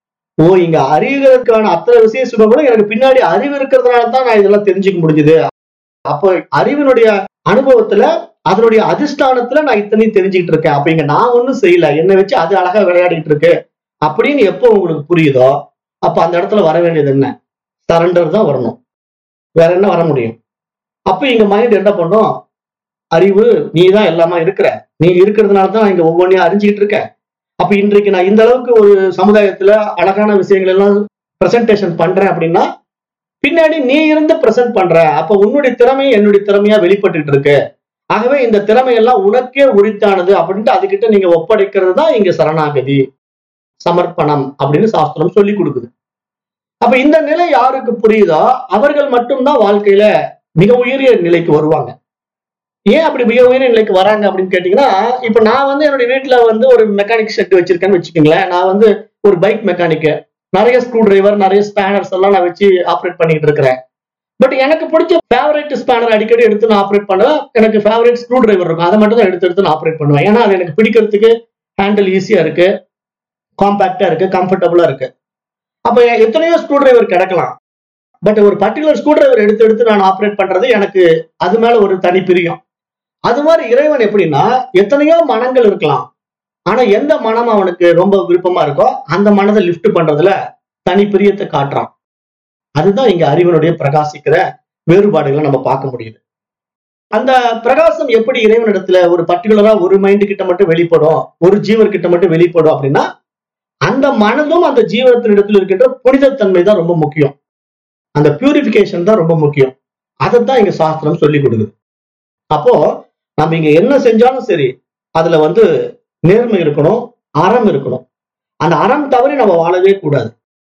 [SPEAKER 1] ஓ இங்க அறிகிறதுக்கான அத்தனை விஷய சுகங்களும் எனக்கு பின்னாடி அறிவு இருக்கிறதுனால தான் நான் இதெல்லாம் தெரிஞ்சுக்க முடிஞ்சது அப்போ அறிவினுடைய அனுபவத்துல அதனுடைய அதிஷ்டானத்துல நான் இத்தனையும் தெரிஞ்சுக்கிட்டு இருக்கேன் அப்ப இங்க நான் ஒண்ணும் செய்யல என்னை வச்சு அது அழகா விளையாடிட்டு இருக்கு அப்படின்னு எப்போ உங்களுக்கு புரியுதோ அப்ப அந்த இடத்துல வர வேண்டியது என்ன சரண்டர் தான் வரணும் வேற என்ன வர முடியும் அப்ப இங்க மைண்ட் என்ன பண்ணும் அறிவு நீ தான் எல்லாமா இருக்கிற நீ இருக்கிறதுனால தான் நான் இங்க ஒவ்வொன்றையும் அறிஞ்சுக்கிட்டு இருக்க அப்ப இன்றைக்கு நான் இந்த அளவுக்கு ஒரு சமுதாயத்துல அழகான விஷயங்கள் எல்லாம் பிரசன்டேஷன் பண்றேன் அப்படின்னா பின்னாடி நீ இருந்து பிரசன்ட் பண்ற அப்ப உன்னுடைய திறமை என்னுடைய திறமையா வெளிப்பட்டுட்டு இருக்கு ஆகவே இந்த திறமையெல்லாம் உனக்கே உரித்தானது அப்படின்ட்டு அதுகிட்ட நீங்க ஒப்படைக்கிறது தான் இங்க சரணாகதி சமர்ப்பணம் அப்படின்னு சாஸ்திரம் சொல்லி கொடுக்குது அப்ப இந்த நிலை யாருக்கு புரியுதோ அவர்கள் மட்டும்தான் வாழ்க்கையில மிக உயரிய நிலைக்கு வருவாங்க ஏன் அப்படி மிக உயரிய நிலைக்கு வராங்க அப்படின்னு கேட்டீங்கன்னா இப்ப நான் வந்து என்னுடைய வீட்டுல வந்து ஒரு மெக்கானிக் செட் வச்சிருக்கேன்னு வச்சுக்கோங்களேன் நான் வந்து ஒரு பைக் மெக்கானிக் நிறைய ஸ்க்ரூ டிரைவர் நிறைய ஸ்பேனர்ஸ் எல்லாம் நான் வச்சு ஆப்ரேட் பண்ணிட்டு இருக்கிறேன் பட் எனக்கு பிடிச்ச ஃபேவரட் ஸ்பேனர் அடிக்கடி எடுத்து நான் ஆப்ரேட் பண்ணுவேன் எனக்கு ஃபேவரட் ஸ்க்ரூ டிரைவர் இருக்கும் அதை மட்டும் தான் எடுத்து எடுத்து நான் ஆப்ரேட் பண்ணுவேன் ஏன்னா அது எனக்கு பிடிக்கிறதுக்கு ஹேண்டில் ஈஸியா இருக்கு காம்பாக்டா இருக்கு கம்ஃபர்டபுளா இருக்கு அப்ப எத்தனையோ ஸ்க்ரூ டிரைவர் கிடைக்கலாம் பட் ஒரு பர்டிகுலர் ஸ்க்ரூ டிரைவர் எடுத்து எடுத்து நான் ஆப்ரேட் பண்றது எனக்கு அது மேல ஒரு தனி பிரியம் அது மாதிரி இறைவன் எப்படின்னா எத்தனையோ மனங்கள் இருக்கலாம் ஆனா எந்த மனம் அவனுக்கு ரொம்ப விருப்பமா இருக்கோ அந்த மனதை லிஃப்ட் பண்றதுல தனி பிரியத்தை காட்டுறான் அதுதான் இங்க அறிவனுடைய பிரகாசிக்கிற வேறுபாடுகளை நம்ம பார்க்க முடியுது அந்த பிரகாசம் எப்படி இறைவனிடத்துல ஒரு பர்டிகுலரா ஒரு மைண்டு கிட்ட மட்டும் வெளிப்படும் ஒரு ஜீவர் கிட்ட மட்டும் வெளிப்படும் அப்படின்னா அந்த மனதும் அந்த ஜீவத்தினிடத்தில் இருக்கின்ற புனிதத்தன்மை தான் ரொம்ப முக்கியம் அந்த பியூரிபிகேஷன் தான் ரொம்ப முக்கியம் அதைத்தான் இங்க சாஸ்திரம் சொல்லி கொடுக்குது அப்போ நம்ம இங்க என்ன செஞ்சாலும் சரி அதுல வந்து நேர்மை இருக்கணும் அறம் இருக்கணும் அந்த அறம் தவறி நம்ம வாழவே கூடாது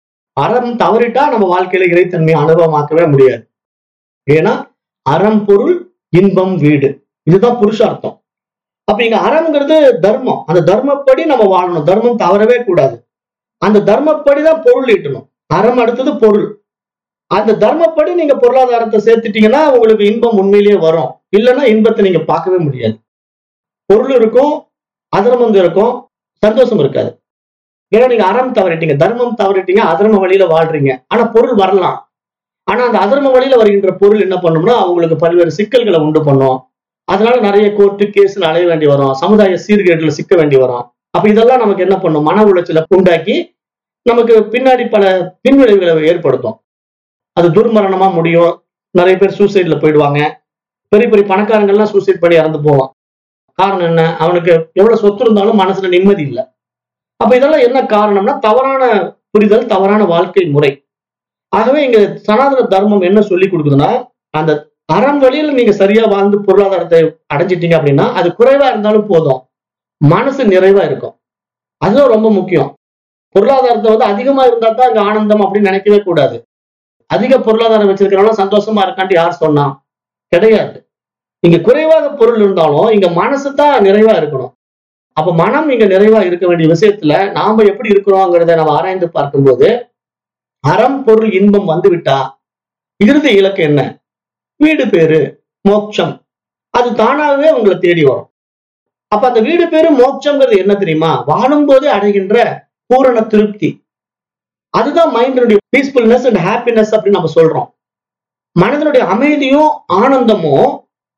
[SPEAKER 1] அறம் தவறிட்டா நம்ம வாழ்க்கையில இறைத்தன்மையை அனுபவமாக்கவே முடியாது ஏன்னா அறம் பொருள் இன்பம் வீடு இதுதான் புருஷார்த்தம் அப்ப இங்க அறம்ங்கிறது தர்மம் அந்த தர்மப்படி நம்ம வாழணும் தர்மம் தவறவே கூடாது அந்த தர்மப்படி தான் பொருள் ஈட்டணும் அறம் அடுத்தது பொருள் அந்த தர்மப்படி நீங்க பொருளாதாரத்தை சேர்த்துட்டீங்கன்னா உங்களுக்கு இன்பம் உண்மையிலேயே வரும் இல்லைன்னா இன்பத்தை நீங்க பார்க்கவே முடியாது பொருள் இருக்கும் அதர்மம் இருக்கும் சந்தோஷம் இருக்காது ஏன்னா நீங்க அறம் தவறிட்டீங்க தர்மம் தவறிட்டீங்க அதர்ம வழியில வாழ்றீங்க ஆனா பொருள் வரலாம் ஆனா அந்த அதர்ம வழியில வருகின்ற பொருள் என்ன பண்ணும்னா அவங்களுக்கு பல்வேறு சிக்கல்களை உண்டு பண்ணும் அதனால நிறைய கோர்ட்டு கேஸ்னு அலைய வேண்டி வரும் சமுதாய சீர்கேடுல சிக்க வேண்டி வரும் அப்ப இதெல்லாம் நமக்கு என்ன பண்ணும் மன உளைச்சலை உண்டாக்கி நமக்கு பின்னாடி பல பின்விளைவுகளை ஏற்படுத்தும் அது துர்மரணமா முடியும் நிறைய பேர் சூசைட்ல போயிடுவாங்க பெரிய பெரிய பணக்காரங்கள்லாம் சூசைட் பண்ணி இறந்து போவான் காரணம் என்ன அவனுக்கு எவ்வளவு சொத்து இருந்தாலும் மனசுல நிம்மதி இல்லை அப்ப இதெல்லாம் என்ன காரணம்னா தவறான புரிதல் தவறான வாழ்க்கை முறை ஆகவே இங்க சனாதன தர்மம் என்ன சொல்லி கொடுக்குதுன்னா அந்த அறம் வழியில நீங்க சரியா வாழ்ந்து பொருளாதாரத்தை அடைஞ்சிட்டீங்க அப்படின்னா அது குறைவா இருந்தாலும் போதும் மனசு நிறைவா இருக்கும் அதுதான் ரொம்ப முக்கியம் பொருளாதாரத்தை வந்து அதிகமா இருந்தா தான் அங்க ஆனந்தம் அப்படின்னு நினைக்கவே கூடாது அதிக பொருளாதாரம் வச்சிருக்கிறவங்க சந்தோஷமா இருக்கான்ட்டு யார் சொன்னா கிடையாது இங்க குறைவாக பொருள் இருந்தாலும் இங்க மனசு தான் நிறைவா இருக்கணும் அப்ப மனம் இங்க நிறைவா இருக்க வேண்டிய விஷயத்துல நாம எப்படி இருக்கிறோங்கிறத நம்ம ஆராய்ந்து பார்க்கும்போது அறம் பொருள் இன்பம் வந்து விட்டா இறுதி இலக்கு என்ன வீடு பேரு மோட்சம் அது தானாகவே உங்களை தேடி வரும் அப்ப அந்த வீடு பேரு மோட்சம்ங்கிறது என்ன தெரியுமா வாழும்போது அடைகின்ற பூரண திருப்தி அதுதான் மைண்டினுடைய பீஸ்ஃபுல்னஸ் அண்ட் ஹாப்பினஸ் அப்படின்னு நம்ம சொல்றோம் மனதனுடைய அமைதியும் ஆனந்தமும்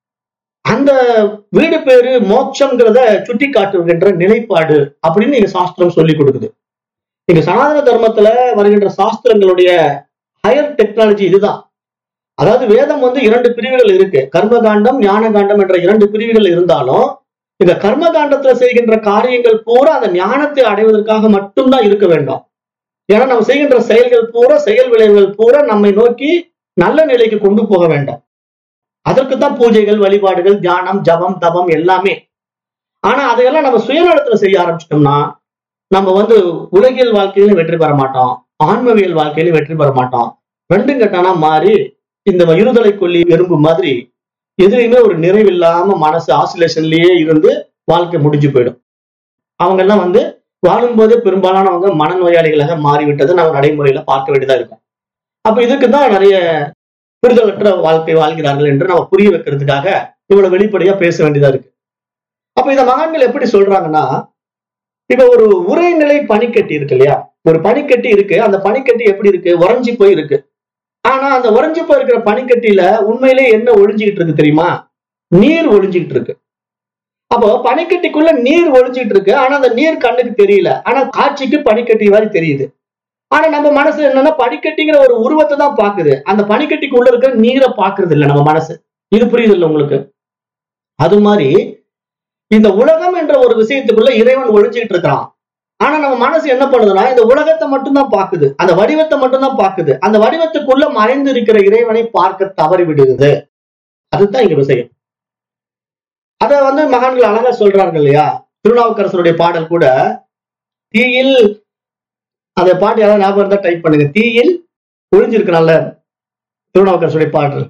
[SPEAKER 1] அந்த வீடு பேரு மோட்சம்ங்கிறத சுட்டி காட்டுகின்ற நிலைப்பாடு அப்படின்னு நீங்க சாஸ்திரம் சொல்லி கொடுக்குது நீங்க சனாதன தர்மத்துல வருகின்ற சாஸ்திரங்களுடைய ஹையர் டெக்னாலஜி இதுதான் அதாவது வேதம் வந்து இரண்டு பிரிவுகள் இருக்கு கர்மகாண்டம் ஞான காண்டம் என்ற இரண்டு பிரிவுகள் இருந்தாலும் இந்த கர்ம காண்டத்துல செய்கின்ற காரியங்கள் பூரா அந்த ஞானத்தை அடைவதற்காக மட்டும்தான் இருக்க வேண்டும் ஏன்னா நம்ம செய்கின்ற செயல்கள் பூரா செயல் விளைவுகள் பூரா நம்மை நோக்கி நல்ல நிலைக்கு கொண்டு போக வேண்டும் அதற்கு தான் பூஜைகள் வழிபாடுகள் தியானம் ஜபம் தபம் எல்லாமே ஆனா அதையெல்லாம் நம்ம சுயநலத்துல செய்ய ஆரம்பிச்சிட்டோம்னா நம்ம வந்து உலகியல் வாழ்க்கையிலும் வெற்றி பெற மாட்டோம் ஆன்மவியல் வாழ்க்கையிலும் வெற்றி பெற மாட்டோம் ரெண்டும் கட்டானா மாறி இந்த இருதலை கொல்லி எறும்பு மாதிரி எதுலையுமே ஒரு நிறைவில்லாம மனசு ஆசிலேஷன்லயே இருந்து வாழ்க்கை முடிஞ்சு போயிடும் அவங்க எல்லாம் வந்து வாழும்போதே பெரும்பாலானவங்க மனநோயாளிகளாக மாறிவிட்டதை நம்ம நடைமுறையில பார்க்க வேண்டியதா இருக்கும் அப்ப இதுக்கு தான் நிறைய புரிதலற்ற வாழ்க்கை வாழ்கிறார்கள் என்று நம்ம புரிய வைக்கிறதுக்காக இவ்வளவு வெளிப்படையா பேச வேண்டியதா இருக்கு அப்ப இந்த மகான்கள் எப்படி சொல்றாங்கன்னா இப்ப ஒரு உரைநிலை பனிக்கட்டி இருக்கு இல்லையா ஒரு பனிக்கட்டி இருக்கு அந்த பனிக்கட்டி எப்படி இருக்கு உறைஞ்சி போய் இருக்கு ஆனா அந்த உறைஞ்சி போயிருக்கிற பனிக்கட்டியில உண்மையிலே என்ன ஒழிஞ்சுக்கிட்டு இருக்கு தெரியுமா நீர் ஒழிஞ்சுக்கிட்டு இருக்கு அப்போ பனிக்கட்டிக்குள்ள நீர் ஒழிஞ்சிட்டு இருக்கு ஆனா அந்த நீர் கண்ணுக்கு தெரியல ஆனா காட்சிக்கு பனிக்கட்டி மாதிரி தெரியுது ஆனா நம்ம மனசு என்னன்னா பனிக்கட்டிங்கிற ஒரு உருவத்தை தான் பாக்குது அந்த பனிக்கட்டிக்குள்ள இருக்கிற நீரை பாக்குறது இல்ல நம்ம மனசு இது புரியுது இல்ல உங்களுக்கு அது மாதிரி இந்த உலகம் என்ற ஒரு விஷயத்துக்குள்ள இறைவன் ஒழிஞ்சுக்கிட்டு இருக்கிறான் ஆனா நம்ம மனசு என்ன பண்ணுதுன்னா இந்த உலகத்தை மட்டும்தான் பாக்குது அந்த வடிவத்தை மட்டும்தான் பாக்குது அந்த வடிவத்துக்குள்ள மறைந்து இருக்கிற இறைவனை பார்க்க தவறி விடுகிறது அதுதான் இங்க விஷயம் அத வந்து மகான்கள் அழகா சொல்றாங்க இல்லையா திருநாவுக்கரசருடைய பாடல் கூட தீயில் அந்த பாட்டு யாராவது ஞாபகம் இருந்தா டைப் பண்ணுங்க தீயில் ஒழிஞ்சிருக்கு நல்ல திருநாவுக்கரசருடைய பாடல்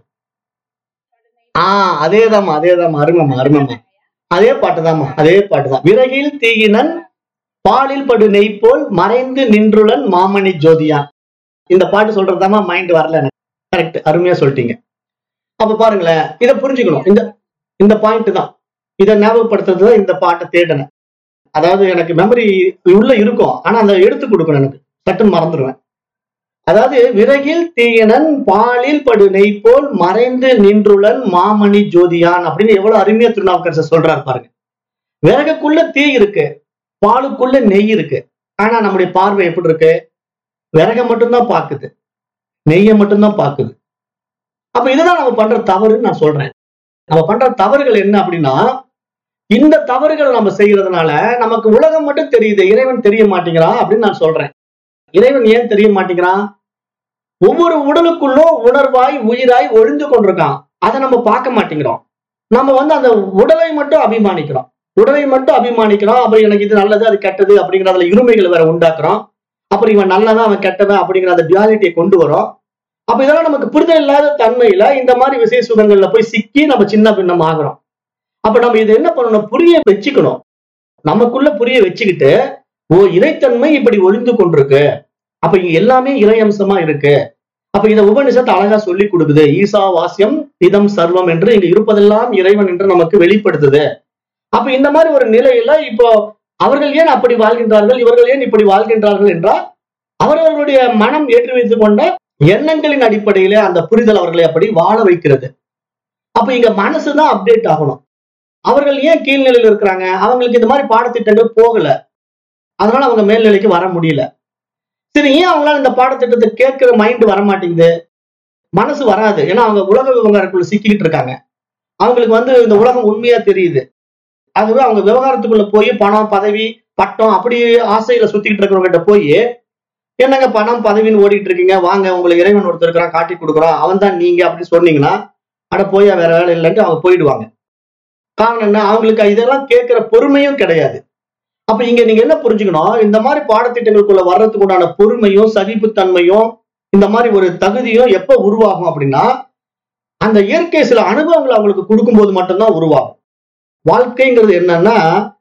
[SPEAKER 1] ஆஹ் அதேதாம்மா அதேதாம்மா அருமம்மா அருமம்மா அதே பாட்டுதாம்மா அதே பாட்டுதான் விறகில் தீயினன் பாலில் படு நெய் போல் மறைந்து நின்றுளன் மாமணி ஜோதியான் இந்த பாட்டு சொல்றதுதாம்மா மைண்ட் வரல எனக்கு கரெக்ட் அருமையா சொல்லிட்டீங்க அப்ப பாருங்களேன் இதை புரிஞ்சுக்கணும் இந்த இந்த பாயிண்ட் தான் இதை ஞாபகப்படுத்துறது தான் இந்த பாட்டை தேடினேன் அதாவது எனக்கு மெமரி உள்ள இருக்கும் ஆனா அந்த எடுத்து கொடுக்கணும் எனக்கு சட்டுன்னு மறந்துடுவேன் அதாவது விறகில் தீயனன் பாலில் படு நெய் போல் மறைந்து நின்றுளன் மாமணி ஜோதியான் அப்படின்னு எவ்வளவு அருமையா திருநாவுக்கரசர் சொல்றாரு பாருங்க விறகுக்குள்ள தீ இருக்கு பாலுக்குள்ள நெய் இருக்கு ஆனா நம்முடைய பார்வை எப்படி இருக்கு விறகை மட்டும்தான் பாக்குது நெய்யை மட்டும்தான் பாக்குது அப்ப இதுதான் நம்ம பண்ற தவறுன்னு நான் சொல்றேன் நம்ம பண்ற தவறுகள் என்ன அப்படின்னா இந்த தவறுகள் நம்ம செய்யறதுனால நமக்கு உலகம் மட்டும் தெரியுது இறைவன் தெரிய மாட்டேங்கிறான் அப்படின்னு நான் சொல்றேன் இறைவன் ஏன் தெரிய மாட்டேங்கிறான் ஒவ்வொரு உடலுக்குள்ளும் உணர்வாய் உயிராய் ஒழிந்து கொண்டிருக்கான் அதை நம்ம பார்க்க மாட்டேங்கிறோம் நம்ம வந்து அந்த உடலை மட்டும் அபிமானிக்கிறோம் உடலை மட்டும் அபிமானிக்கிறோம் அப்புறம் எனக்கு இது நல்லது அது கெட்டது அப்படிங்கிற அதுல இருமைகள் வேற உண்டாக்குறோம் அப்புறம் இவன் நல்லவன் அவன் கெட்டவன் அப்படிங்கிற அந்த டியாலிட்டியை கொண்டு வரோம் அப்ப இதெல்லாம் நமக்கு புரிதல் இல்லாத தன்மையில இந்த மாதிரி விசேஷ சுகங்கள்ல போய் சிக்கி நம்ம சின்ன பின்னம் ஆகிறோம் அப்ப நம்ம இதை என்ன பண்ணணும் புரிய வச்சுக்கணும் நமக்குள்ள புரிய வச்சுக்கிட்டு ஓ இறைத்தன்மை இப்படி ஒளிந்து கொண்டிருக்கு அப்ப இங்க எல்லாமே இறை அம்சமா இருக்கு அப்ப இத உபனிஷத்து அழகா சொல்லி கொடுக்குது ஈசா வாசியம் இதம் சர்வம் என்று இங்க இருப்பதெல்லாம் இறைவன் என்று நமக்கு வெளிப்படுத்துது அப்ப இந்த மாதிரி ஒரு நிலையில இப்போ அவர்கள் ஏன் அப்படி வாழ்கின்றார்கள் இவர்கள் ஏன் இப்படி வாழ்கின்றார்கள் என்றால் அவரவர்களுடைய மனம் ஏற்றி வைத்துக் கொண்ட எண்ணங்களின் அடிப்படையிலே அந்த புரிதல் அவர்களை அப்படி வாழ வைக்கிறது அப்ப இங்க மனசுதான் அப்டேட் ஆகணும் அவர்கள் ஏன் கீழ்நிலையில் இருக்கிறாங்க அவங்களுக்கு இந்த மாதிரி பாடத்திட்டங்கள் போகல அதனால அவங்க மேல்நிலைக்கு வர முடியல சரி ஏன் அவங்களால இந்த பாடத்திட்டத்தை கேட்கிற மைண்ட் வர மாட்டேங்குது மனசு வராது ஏன்னா அவங்க உலக விவகாரத்துக்குள்ள சிக்கிக்கிட்டு இருக்காங்க அவங்களுக்கு வந்து இந்த உலகம் உண்மையா தெரியுது அதுவே அவங்க விவகாரத்துக்குள்ள போய் பணம் பதவி பட்டம் அப்படி ஆசையில சுத்திக்கிட்டு இருக்கிறவங்ககிட்ட போய் என்னங்க பணம் பதவின்னு ஓடிட்டு இருக்கீங்க வாங்க உங்களுக்கு இறைவன் ஒருத்தர் இருக்கிறான் காட்டி கொடுக்குறோம் அவன் தான் நீங்க அப்படின்னு சொன்னீங்கன்னா அட போய் வேற வேலை இல்லைன்ட்டு அவங்க போயிடுவாங்க காரணம் என்ன அவங்களுக்கு இதெல்லாம் கேட்கிற பொறுமையும் கிடையாது அப்ப இங்க நீங்க என்ன புரிஞ்சுக்கணும் இந்த மாதிரி பாடத்திட்டங்களுக்குள்ள வர்றதுக்கு உண்டான பொறுமையும் சகிப்புத்தன்மையும் இந்த மாதிரி ஒரு தகுதியும் எப்ப உருவாகும் அப்படின்னா அந்த இயற்கை சில அனுபவங்களை அவங்களுக்கு கொடுக்கும்போது மட்டும்தான் உருவாகும் வாழ்க்கைங்கிறது என்னன்னா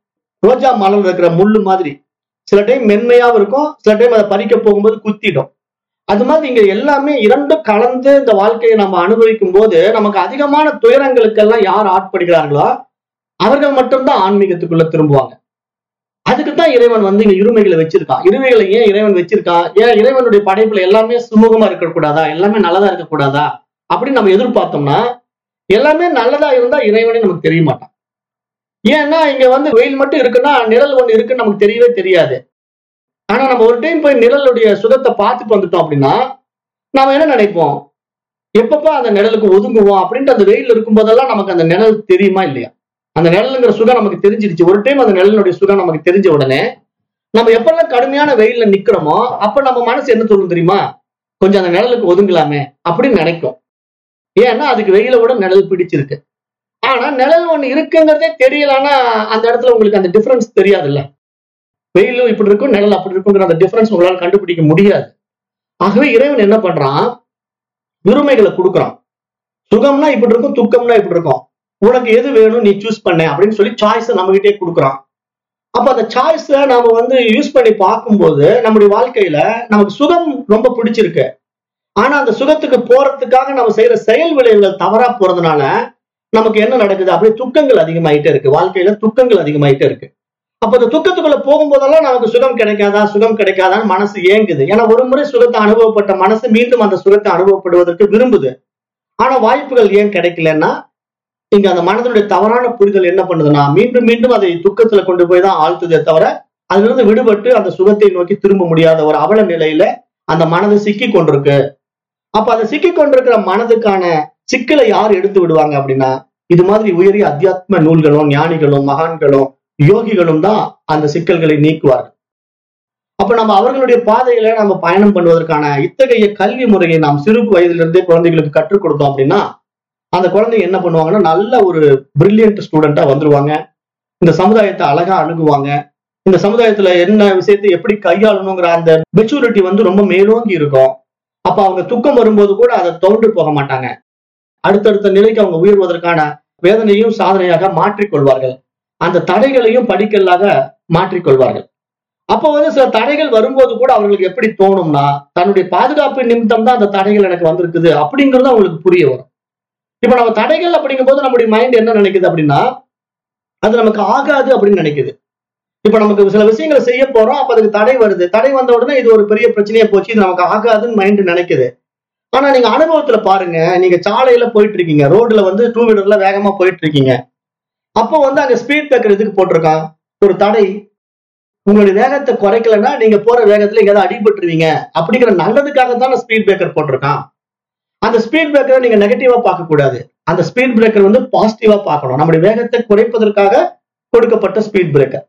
[SPEAKER 1] ரோஜா மலர்ல இருக்கிற முள்ளு மாதிரி சில டைம் மென்மையாவும் இருக்கும் சில டைம் அதை பறிக்க போகும்போது குத்திடும் அது மாதிரி இங்க எல்லாமே இரண்டும் கலந்து இந்த வாழ்க்கையை நம்ம அனுபவிக்கும் போது நமக்கு அதிகமான துயரங்களுக்கெல்லாம் யார் ஆட்படுகிறார்களோ அவர்கள் மட்டும்தான் ஆன்மீகத்துக்குள்ள திரும்புவாங்க அதுக்கு தான் இறைவன் வந்து இங்க இருமைகளை வச்சிருக்கான் இருமைகளை ஏன் இறைவன் வச்சிருக்கான் ஏன் இறைவனுடைய படைப்புல எல்லாமே சுமூகமா இருக்கக்கூடாதா எல்லாமே நல்லதா இருக்கக்கூடாதா அப்படின்னு நம்ம எதிர்பார்த்தோம்னா எல்லாமே நல்லதா இருந்தா இறைவனே நமக்கு தெரிய மாட்டான் ஏன்னா இங்க வந்து வெயில் மட்டும் இருக்குன்னா நிழல் ஒண்ணு இருக்குன்னு நமக்கு தெரியவே தெரியாது ஆனா நம்ம ஒரு டைம் போய் நிழலுடைய சுகத்தை பார்த்துட்டு வந்துட்டோம் அப்படின்னா நாம என்ன நினைப்போம் எப்பப்பா அந்த நிழலுக்கு ஒதுங்குவோம் அப்படின்ட்டு அந்த வெயில் இருக்கும்போதெல்லாம் நமக்கு அந்த நிழல் தெரியுமா இல்லையா அந்த நிழலுங்கிற சுகம் நமக்கு தெரிஞ்சிருச்சு ஒரு டைம் அந்த நிழலினுடைய சுகம் நமக்கு தெரிஞ்ச உடனே நம்ம எப்பெல்லாம் கடுமையான வெயில்ல நிக்கிறோமோ அப்ப நம்ம மனசு என்ன சொல்லும் தெரியுமா கொஞ்சம் அந்த நிழலுக்கு ஒதுங்கலாமே அப்படின்னு நினைக்கும் ஏன்னா அதுக்கு வெயில விட நிழல் பிடிச்சிருக்கு ஆனா நிழல் ஒண்ணு இருக்குங்கிறதே தெரியலன்னா அந்த இடத்துல உங்களுக்கு அந்த டிஃபரன்ஸ் தெரியாதுல்ல வெயிலும் இப்படி இருக்கும் நிழல் அப்படி இருக்குங்கிற அந்த டிஃபரன்ஸ் உங்களால கண்டுபிடிக்க முடியாது ஆகவே இறைவன் என்ன பண்றான் விருமைகளை கொடுக்குறான் சுகம்னா இப்படி இருக்கும் துக்கம்னா இப்படி இருக்கும் உனக்கு எது வேணும் நீ சூஸ் பண்ண அப்படின்னு சொல்லி சாய்ஸ் நம்ம கிட்டே கொடுக்குறான் அப்ப அந்த சாய்ஸ நாம வந்து யூஸ் பண்ணி பார்க்கும்போது நம்முடைய வாழ்க்கையில நமக்கு சுகம் ரொம்ப பிடிச்சிருக்கு ஆனா அந்த சுகத்துக்கு போறதுக்காக நம்ம செய்யற செயல் விளைவுகள் தவறா போறதுனால நமக்கு என்ன நடக்குது அப்படியே துக்கங்கள் அதிகமாயிட்டே இருக்கு வாழ்க்கையில துக்கங்கள் அதிகமாயிட்டே இருக்கு அப்ப அந்த துக்கத்துக்குள்ள போகும்போதெல்லாம் நமக்கு சுகம் கிடைக்காதா சுகம் கிடைக்காதான்னு மனசு ஏங்குது ஏன்னா ஒரு முறை சுகத்தை அனுபவப்பட்ட மனசு மீண்டும் அந்த சுகத்தை அனுபவப்படுவதற்கு விரும்புது ஆனா வாய்ப்புகள் ஏன் கிடைக்கலன்னா இங்க அந்த மனதனுடைய தவறான புரிதல் என்ன பண்ணுதுன்னா மீண்டும் மீண்டும் அதை துக்கத்துல கொண்டு போய் தான் ஆழ்த்துதே தவிர அதிலிருந்து விடுபட்டு அந்த சுகத்தை நோக்கி திரும்ப முடியாத ஒரு அவல நிலையில அந்த மனது சிக்கி கொண்டிருக்கு அப்ப அதை சிக்கி கொண்டிருக்கிற மனதுக்கான சிக்கலை யார் எடுத்து விடுவாங்க அப்படின்னா இது மாதிரி உயரிய அத்தியாத்ம நூல்களும் ஞானிகளும் மகான்களும் யோகிகளும் தான் அந்த சிக்கல்களை நீக்குவார்கள் அப்ப நம்ம அவர்களுடைய பாதையில நம்ம பயணம் பண்ணுவதற்கான இத்தகைய கல்வி முறையை நாம் சிறு வயதிலிருந்தே குழந்தைகளுக்கு கற்றுக் கொடுத்தோம் அப்படின்னா அந்த குழந்தைங்க என்ன பண்ணுவாங்கன்னா நல்ல ஒரு பிரில்லியன்ட் ஸ்டூடெண்டா வந்துருவாங்க இந்த சமுதாயத்தை அழகா அணுகுவாங்க இந்த சமுதாயத்துல என்ன விஷயத்தை எப்படி கையாளணுங்கிற அந்த மெச்சூரிட்டி வந்து ரொம்ப மேலோங்கி இருக்கும் அப்ப அவங்க துக்கம் வரும்போது கூட அதை தோன்று போக மாட்டாங்க அடுத்தடுத்த நிலைக்கு அவங்க உயர்வதற்கான வேதனையும் சாதனையாக மாற்றிக்கொள்வார்கள் அந்த தடைகளையும் படிக்கல்லாக மாற்றிக்கொள்வார்கள் அப்போ வந்து சில தடைகள் வரும்போது கூட அவர்களுக்கு எப்படி தோணும்னா தன்னுடைய பாதுகாப்பு நிமித்தம் தான் அந்த தடைகள் எனக்கு வந்திருக்குது அப்படிங்கிறது அவங்களுக்கு புரிய வரும் இப்ப நம்ம தடைகள் அப்படிங்கும் போது நம்முடைய மைண்ட் என்ன நினைக்குது அப்படின்னா அது நமக்கு ஆகாது அப்படின்னு நினைக்குது இப்ப நமக்கு சில விஷயங்களை செய்ய போறோம் அப்ப அதுக்கு தடை வருது தடை வந்த உடனே இது ஒரு பெரிய பிரச்சனையா போச்சு இது நமக்கு ஆகாதுன்னு மைண்ட் நினைக்குது ஆனா நீங்க அனுபவத்துல பாருங்க நீங்க சாலையில போயிட்டு இருக்கீங்க ரோட்ல வந்து டூ வீலர்ல வேகமா போயிட்டு இருக்கீங்க அப்போ வந்து அங்க ஸ்பீட் பிரேக்கர் எதுக்கு போட்டிருக்கான் ஒரு தடை உங்களுடைய வேகத்தை குறைக்கலன்னா நீங்க போற வேகத்துல எங்கேயாவது அடிபட்டுருவீங்க அப்படிங்கிற நல்லதுக்காக தான் ஸ்பீட் பிரேக்கர் போட்டிருக்கான் அந்த ஸ்பீட் பிரேக்கரை நீங்க நெகட்டிவா பார்க்க கூடாது அந்த ஸ்பீட் பிரேக்கர் வந்து பாசிட்டிவா பார்க்கணும் நம்முடைய வேகத்தை குறைப்பதற்காக கொடுக்கப்பட்ட ஸ்பீட் பிரேக்கர்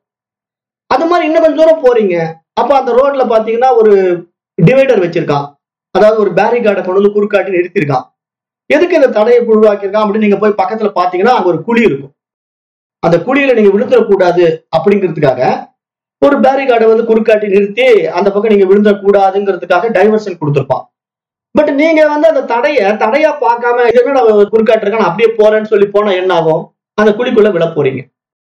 [SPEAKER 1] அது மாதிரி இன்னும் கொஞ்சம் தூரம் போறீங்க அப்ப அந்த ரோட்ல பாத்தீங்கன்னா ஒரு டிவைடர் வச்சிருக்கான் அதாவது ஒரு பேரிகார்டை கொண்டு வந்து குறுக்காட்டி நிறுத்திருக்கான் எதுக்கு இந்த தடையை உருவாக்கியிருக்கான் அப்படின்னு நீங்க போய் பக்கத்துல பாத்தீங்கன்னா அங்க ஒரு குழி இருக்கும் அந்த குழியில நீங்க விழுந்துடக்கூடாது அப்படிங்கிறதுக்காக ஒரு பேரிகார்டை வந்து குறுக்காட்டி நிறுத்தி அந்த பக்கம் நீங்க விழுந்துடக்கூடாதுங்கிறதுக்காக டைவர்ஷன் கொடுத்துருப்பான் பட் நீங்க வந்து அந்த தடைய தடையா பார்க்காம இது என்னடா குறுக்காட்டு இருக்கான் அப்படியே போறேன்னு சொல்லி போனா என்ன ஆகும் அந்த குழிக்குள்ள விழ போறீங்க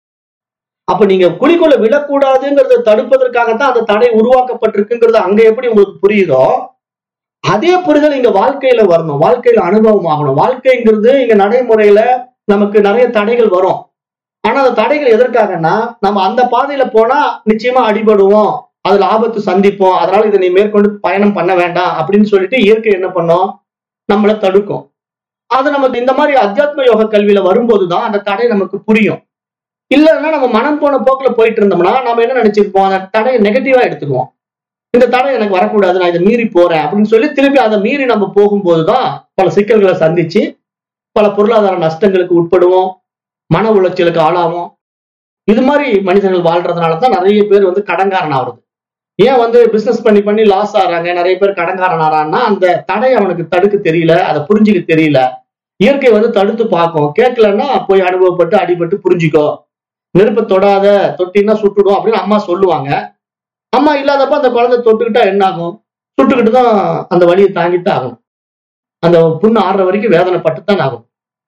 [SPEAKER 1] அப்ப நீங்க குழிக்குள்ள விழக்கூடாதுங்கிறத தடுப்பதற்காகத்தான் அந்த தடை உருவாக்கப்பட்டிருக்குங்கிறது அங்க எப்படி உங்களுக்கு புரியுதோ அதே புரிதல் இங்க வாழ்க்கையில வரணும் வாழ்க்கையில அனுபவம் ஆகணும் வாழ்க்கைங்கிறது இங்க நடைமுறையில நமக்கு நிறைய தடைகள் வரும் ஆனா அந்த தடைகள் எதற்காகன்னா நம்ம அந்த பாதையில போனா நிச்சயமா அடிபடுவோம் அதுல ஆபத்து சந்திப்போம் அதனால இதை நீ மேற்கொண்டு பயணம் பண்ண வேண்டாம் அப்படின்னு சொல்லிட்டு இயற்கை என்ன பண்ணும் நம்மளை தடுக்கும் அது நமக்கு இந்த மாதிரி அத்தியாத்ம யோக கல்வியில வரும்போதுதான் அந்த தடை நமக்கு புரியும் இல்லைன்னா நம்ம மனம் போன போக்குல போயிட்டு இருந்தோம்னா நம்ம என்ன நினைச்சிருப்போம் அந்த தடையை நெகட்டிவா எடுத்துக்குவோம் இந்த தடை எனக்கு வரக்கூடாது நான் இதை மீறி போறேன் அப்படின்னு சொல்லி திருப்பி அதை மீறி நம்ம போகும்போதுதான் பல சிக்கல்களை சந்திச்சு பல பொருளாதார நஷ்டங்களுக்கு உட்படுவோம் மன உளைச்சலுக்கு ஆளாவோம் இது மாதிரி மனிதர்கள் வாழ்றதுனால தான் நிறைய பேர் வந்து கடன்காரன் ஆகுறது ஏன் வந்து பிசினஸ் பண்ணி பண்ணி லாஸ் ஆறாங்க நிறைய பேர் கடன்காரன் ஆறான்னா அந்த தடை அவனுக்கு தடுக்க தெரியல அதை புரிஞ்சுக்க தெரியல இயற்கை வந்து தடுத்து பார்க்கும் கேட்கலன்னா போய் அனுபவப்பட்டு அடிபட்டு புரிஞ்சுக்கோ நெருப்பை தொடாத தொட்டின்னா சுட்டுடும் அப்படின்னு அம்மா சொல்லுவாங்க அம்மா இல்லாதப்ப அந்த குழந்தை தொட்டுக்கிட்டா என்ன ஆகும் சுட்டுக்கிட்டு தான் அந்த வலியை தாங்கித்தான் ஆகும் அந்த புண்ணு ஆடுற வரைக்கும் வேதனைப்பட்டு தான் ஆகும்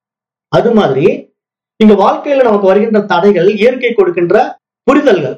[SPEAKER 1] அது மாதிரி இங்க வாழ்க்கையில நமக்கு வருகின்ற தடைகள் இயற்கை கொடுக்கின்ற புரிதல்கள்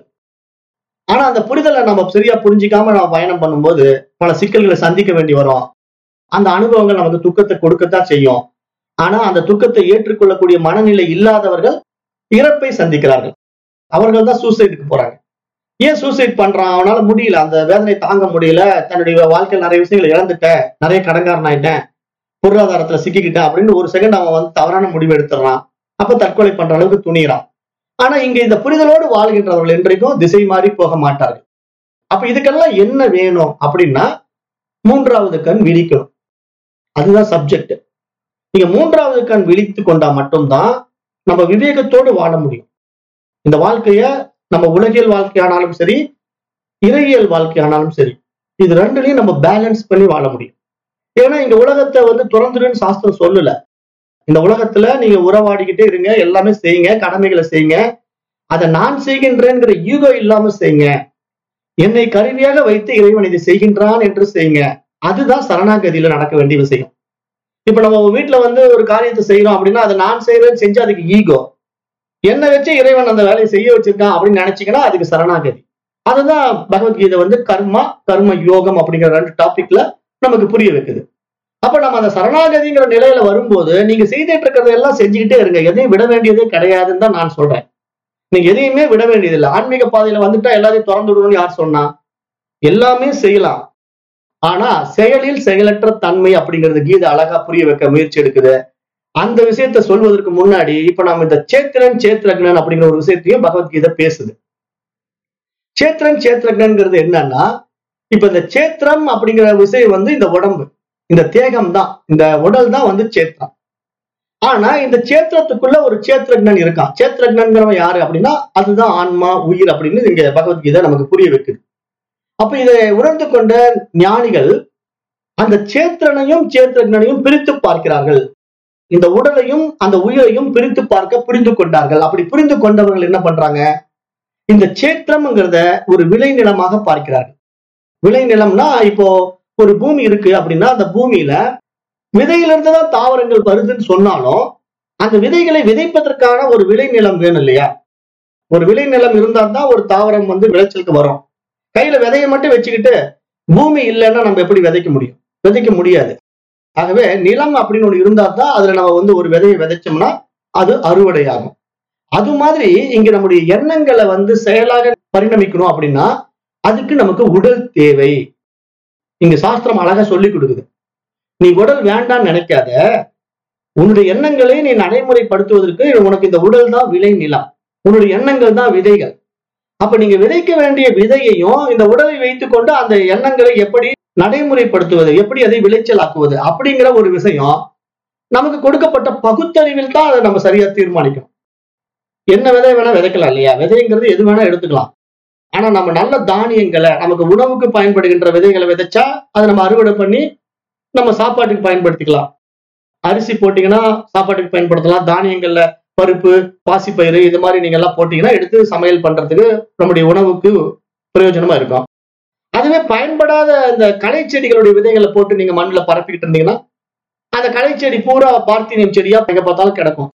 [SPEAKER 1] ஆனா அந்த புரிதலை நம்ம சரியா புரிஞ்சிக்காம நம்ம பயணம் பண்ணும்போது பல சிக்கல்களை சந்திக்க வேண்டி வரும் அந்த அனுபவங்கள் நமக்கு துக்கத்தை கொடுக்கத்தான் செய்யும் ஆனா அந்த துக்கத்தை ஏற்றுக்கொள்ளக்கூடிய மனநிலை இல்லாதவர்கள் இறப்பை சந்திக்கிறார்கள் அவர்கள் தான் சூசைடுக்கு போறாங்க ஏன் சூசைட் பண்றான் அவனால முடியல அந்த வேதனை தாங்க முடியல தன்னுடைய வாழ்க்கையில் நிறைய விஷயங்களை இழந்துட்டேன் நிறைய கடன்காரன் ஆயிட்டேன் பொருளாதாரத்துல சிக்கிக்கிட்டேன் அப்படின்னு ஒரு செகண்ட் அவன் வந்து தவறான முடிவு எடுத்துடுறான் அப்ப தற்கொலை பண்ற அளவுக்கு துணிகிறான் ஆனா இங்க இந்த புரிதலோடு வாழ்கின்றவர்கள் என்றைக்கும் திசை மாறி போக மாட்டார்கள் அப்ப இதுக்கெல்லாம் என்ன வேணும் அப்படின்னா மூன்றாவது கண் விழிக்கணும் அதுதான் சப்ஜெக்ட் நீங்க மூன்றாவது கண் விழித்து கொண்டா மட்டும்தான் நம்ம விவேகத்தோடு வாழ முடியும் இந்த வாழ்க்கைய நம்ம உலகியல் வாழ்க்கையானாலும் சரி இறையியல் வாழ்க்கையானாலும் சரி இது ரெண்டுலையும் நம்ம பேலன்ஸ் பண்ணி வாழ முடியும் ஏன்னா இந்த உலகத்தை வந்து துறந்துடுன்னு சாஸ்திரம் சொல்லல இந்த உலகத்துல நீங்க உறவாடிக்கிட்டே இருங்க எல்லாமே செய்யுங்க கடமைகளை செய்யுங்க அதை நான் செய்கின்றேங்கிற ஈகோ இல்லாம செய்யுங்க என்னை கருவியாக வைத்து இறைவன் இதை செய்கின்றான் என்று செய்யுங்க அதுதான் சரணாகதியில நடக்க வேண்டிய விஷயம் இப்ப நம்ம வீட்டுல வந்து ஒரு காரியத்தை செய்யறோம் அப்படின்னா அதை நான் செய்யறேன்னு செஞ்சா அதுக்கு ஈகோ என்ன வச்சு இறைவன் அந்த வேலையை செய்ய வச்சிருக்கான் அப்படின்னு நினைச்சீங்கன்னா அதுக்கு சரணாகதி அதுதான் பகவத்கீதை வந்து கர்மா கர்ம யோகம் அப்படிங்கிற ரெண்டு டாபிக்ல நமக்கு புரிய வைக்குது அப்ப நம்ம அந்த சரணாகதிங்கிற நிலையில வரும்போது நீங்க செய்துட்டு இருக்கிறத எல்லாம் செஞ்சுக்கிட்டே இருங்க எதையும் விட வேண்டியதே கிடையாதுன்னு தான் நான் சொல்றேன் நீங்க எதையுமே விட வேண்டியதில்லை ஆன்மீக பாதையில வந்துட்டா எல்லாத்தையும் திறந்து விடணும்னு யார் சொன்னா எல்லாமே செய்யலாம் ஆனா செயலில் செயலற்ற தன்மை அப்படிங்கிறது கீதை அழகா புரிய வைக்க முயற்சி எடுக்குது அந்த விஷயத்த சொல்வதற்கு முன்னாடி இப்ப நம்ம இந்த சேத்திரன் சேத்திரக்னன் அப்படிங்கிற ஒரு விஷயத்தையும் பகவத்கீதை பேசுது சேத்திரன் சேத்திரக்னன்ங்கிறது என்னன்னா இப்ப இந்த சேத்திரம் அப்படிங்கிற விஷயம் வந்து இந்த உடம்பு இந்த தேகம் தான் இந்த உடல் தான் வந்து சேத்திரம் ஆனா இந்த சேத்திரத்துக்குள்ள ஒரு சேத்திரக்னன் இருக்கான் சேத்திரக்னன்கிறவன் யாரு அப்படின்னா அதுதான் ஆன்மா உயிர் அப்படின்னு இங்க பகவத்கீதை நமக்கு புரிய வைக்குது அப்ப இதை உணர்ந்து கொண்ட ஞானிகள் அந்த சேத்திரனையும் சேத்திரக்னனையும் பிரித்து பார்க்கிறார்கள் இந்த உடலையும் அந்த உயிரையும் பிரித்து பார்க்க புரிந்து கொண்டார்கள் அப்படி புரிந்து கொண்டவர்கள் என்ன பண்றாங்க இந்த சேத்திரம்ங்கிறத ஒரு விளைநிலமாக பார்க்கிறார்கள் விளைநிலம்னா இப்போ ஒரு பூமி இருக்கு அப்படின்னா அந்த பூமியில விதையிலிருந்து தான் தாவரங்கள் வருதுன்னு சொன்னாலும் அந்த விதைகளை விதைப்பதற்கான ஒரு விளைநிலம் வேணும் இல்லையா ஒரு விளைநிலம் இருந்தா தான் ஒரு தாவரம் வந்து விளைச்சலுக்கு வரும் கையில விதையை மட்டும் வச்சுக்கிட்டு பூமி இல்லைன்னா நம்ம எப்படி விதைக்க முடியும் விதைக்க முடியாது ஆகவே நிலம் அப்படின்னு ஒண்ணு இருந்தா தான் அதுல நம்ம வந்து ஒரு விதையை விதைச்சோம்னா அது அறுவடை ஆகும் அது மாதிரி இங்க நம்முடைய எண்ணங்களை வந்து செயலாக பரிணமிக்கணும் அப்படின்னா அதுக்கு நமக்கு உடல் தேவை இங்க சாஸ்திரம் அழகா சொல்லி கொடுக்குது நீ உடல் வேண்டாம்னு நினைக்காத உன்னுடைய எண்ணங்களை நீ நடைமுறைப்படுத்துவதற்கு உனக்கு இந்த உடல் தான் விளை நிலம் உன்னுடைய எண்ணங்கள் தான் விதைகள் அப்ப நீங்க விதைக்க வேண்டிய விதையையும் இந்த உடலை வைத்துக்கொண்டு அந்த எண்ணங்களை எப்படி நடைமுறைப்படுத்துவது எப்படி அதை விளைச்சலாக்குவது அப்படிங்கிற ஒரு விஷயம் நமக்கு கொடுக்கப்பட்ட பகுத்தறிவில் தான் அதை நம்ம சரியா தீர்மானிக்கணும் என்ன விதை வேணா விதைக்கலாம் இல்லையா விதைங்கிறது எது வேணா எடுத்துக்கலாம் ஆனா நம்ம நல்ல தானியங்களை நமக்கு உணவுக்கு பயன்படுகின்ற விதைகளை விதைச்சா அதை நம்ம அறுவடை பண்ணி நம்ம சாப்பாட்டுக்கு பயன்படுத்திக்கலாம் அரிசி போட்டீங்கன்னா சாப்பாட்டுக்கு பயன்படுத்தலாம் தானியங்கள்ல பருப்பு பாசிப்பயிறு இது மாதிரி நீங்க எல்லாம் போட்டீங்கன்னா எடுத்து சமையல் பண்றதுக்கு நம்முடைய உணவுக்கு பிரயோஜனமா இருக்கும் அதுவே பயன்படாத இந்த களை செடிகளுடைய விதைகளை போட்டு நீங்க மண்ணுல பரப்பிக்கிட்டு இருந்தீங்கன்னா அந்த களை செடி பூரா பார்த்தீனியம் செடியா எங்க பார்த்தாலும் கிடக்கும்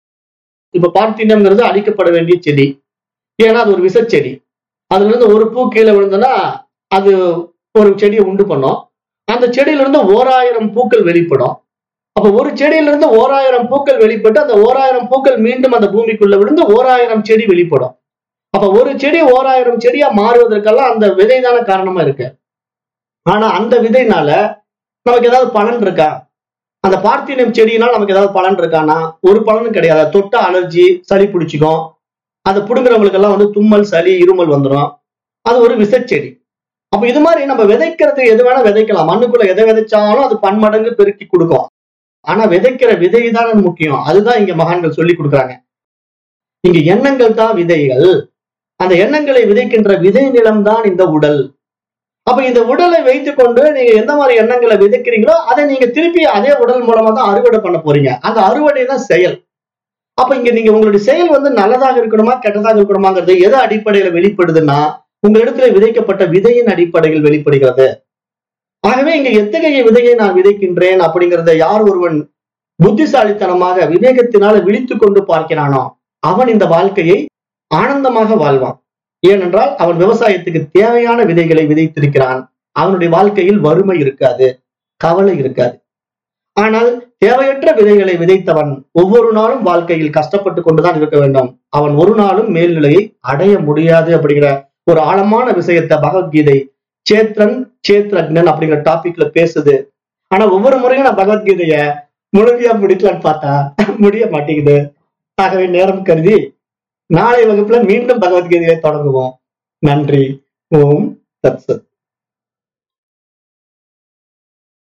[SPEAKER 1] இப்ப பார்த்தீனியம்ங்கிறது அழிக்கப்பட வேண்டிய செடி ஏன்னா அது ஒரு விஷச்செடி அதுல இருந்து ஒரு பூ கீழே விழுந்ததுன்னா அது ஒரு செடியை உண்டு பண்ணும் அந்த செடியிலிருந்து ஓராயிரம் பூக்கள் வெளிப்படும் அப்ப ஒரு செடியிலிருந்து ஓராயிரம் பூக்கள் வெளிப்பட்டு அந்த ஓராயிரம் பூக்கள் மீண்டும் அந்த பூமிக்குள்ள விழுந்து ஓராயிரம் செடி வெளிப்படும் அப்ப ஒரு செடி ஓராயிரம் செடியா மாறுவதற்கெல்லாம் அந்த விதை தானே காரணமா இருக்கு ஆனா அந்த விதைனால நமக்கு ஏதாவது பலன் இருக்கா அந்த பார்த்தினியம் செடியினால் நமக்கு ஏதாவது பலன் இருக்கானா ஒரு பலனும் கிடையாது தொட்ட அலர்ஜி சளி பிடிச்சிக்கும் அதை பிடுங்குறவங்களுக்கு எல்லாம் வந்து தும்மல் சளி இருமல் வந்துடும் அது ஒரு விசச்செடி அப்ப இது மாதிரி நம்ம விதைக்கிறது எது வேணா விதைக்கலாம் மண்ணுக்குள்ள எதை விதைச்சாலும் அது பன்மடங்கு பெருக்கி கொடுக்கும் ஆனா விதைக்கிற விதை தான் முக்கியம் அதுதான் இங்க மகான்கள் சொல்லி கொடுக்குறாங்க இங்க எண்ணங்கள் தான் விதைகள் அந்த எண்ணங்களை விதைக்கின்ற விதை நிலம் தான் இந்த உடல் அப்ப இந்த உடலை வைத்துக் கொண்டு நீங்க எந்த மாதிரி எண்ணங்களை விதைக்கிறீங்களோ அதை நீங்க திருப்பி அதே உடல் மூலமா தான் அறுவடை பண்ண போறீங்க அந்த அறுவடை தான் செயல் அப்ப இங்க நீங்க உங்களுடைய செயல் வந்து நல்லதாக இருக்கணுமா கெட்டதாக இருக்கணுமாங்கிறது எது அடிப்படையில வெளிப்படுதுன்னா உங்களிடத்துல விதைக்கப்பட்ட விதையின் அடிப்படையில் வெளிப்படுகிறது ஆகவே இங்க எத்தகைய விதையை நான் விதைக்கின்றேன் அப்படிங்கிறத யார் ஒருவன் புத்திசாலித்தனமாக விவேகத்தினால விழித்துக் கொண்டு பார்க்கிறானோ அவன் இந்த வாழ்க்கையை ஆனந்தமாக வாழ்வான் ஏனென்றால் அவன் விவசாயத்துக்கு தேவையான விதைகளை விதைத்திருக்கிறான் அவனுடைய வாழ்க்கையில் வறுமை இருக்காது கவலை இருக்காது ஆனால் தேவையற்ற விதைகளை விதைத்தவன் ஒவ்வொரு நாளும் வாழ்க்கையில் கஷ்டப்பட்டு கொண்டுதான் இருக்க வேண்டும் அவன் ஒரு நாளும் மேல்நிலையை அடைய முடியாது அப்படிங்கிற ஒரு ஆழமான விஷயத்தை பகவத்கீதை சேத்ரன் சேத்ரக்னன் அப்படிங்கிற டாபிக்ல பேசுது ஆனா ஒவ்வொரு முறையும் நான் பகவத்கீதைய முழுமையா முடிக்கலான்னு பார்த்தா முடிய மாட்டேங்குது ஆகவே நேரம் கருதி நாளை வகுப்புல மீண்டும் பகவத்கீதையை தொடங்குவோம் நன்றி ஓம் தத்சத்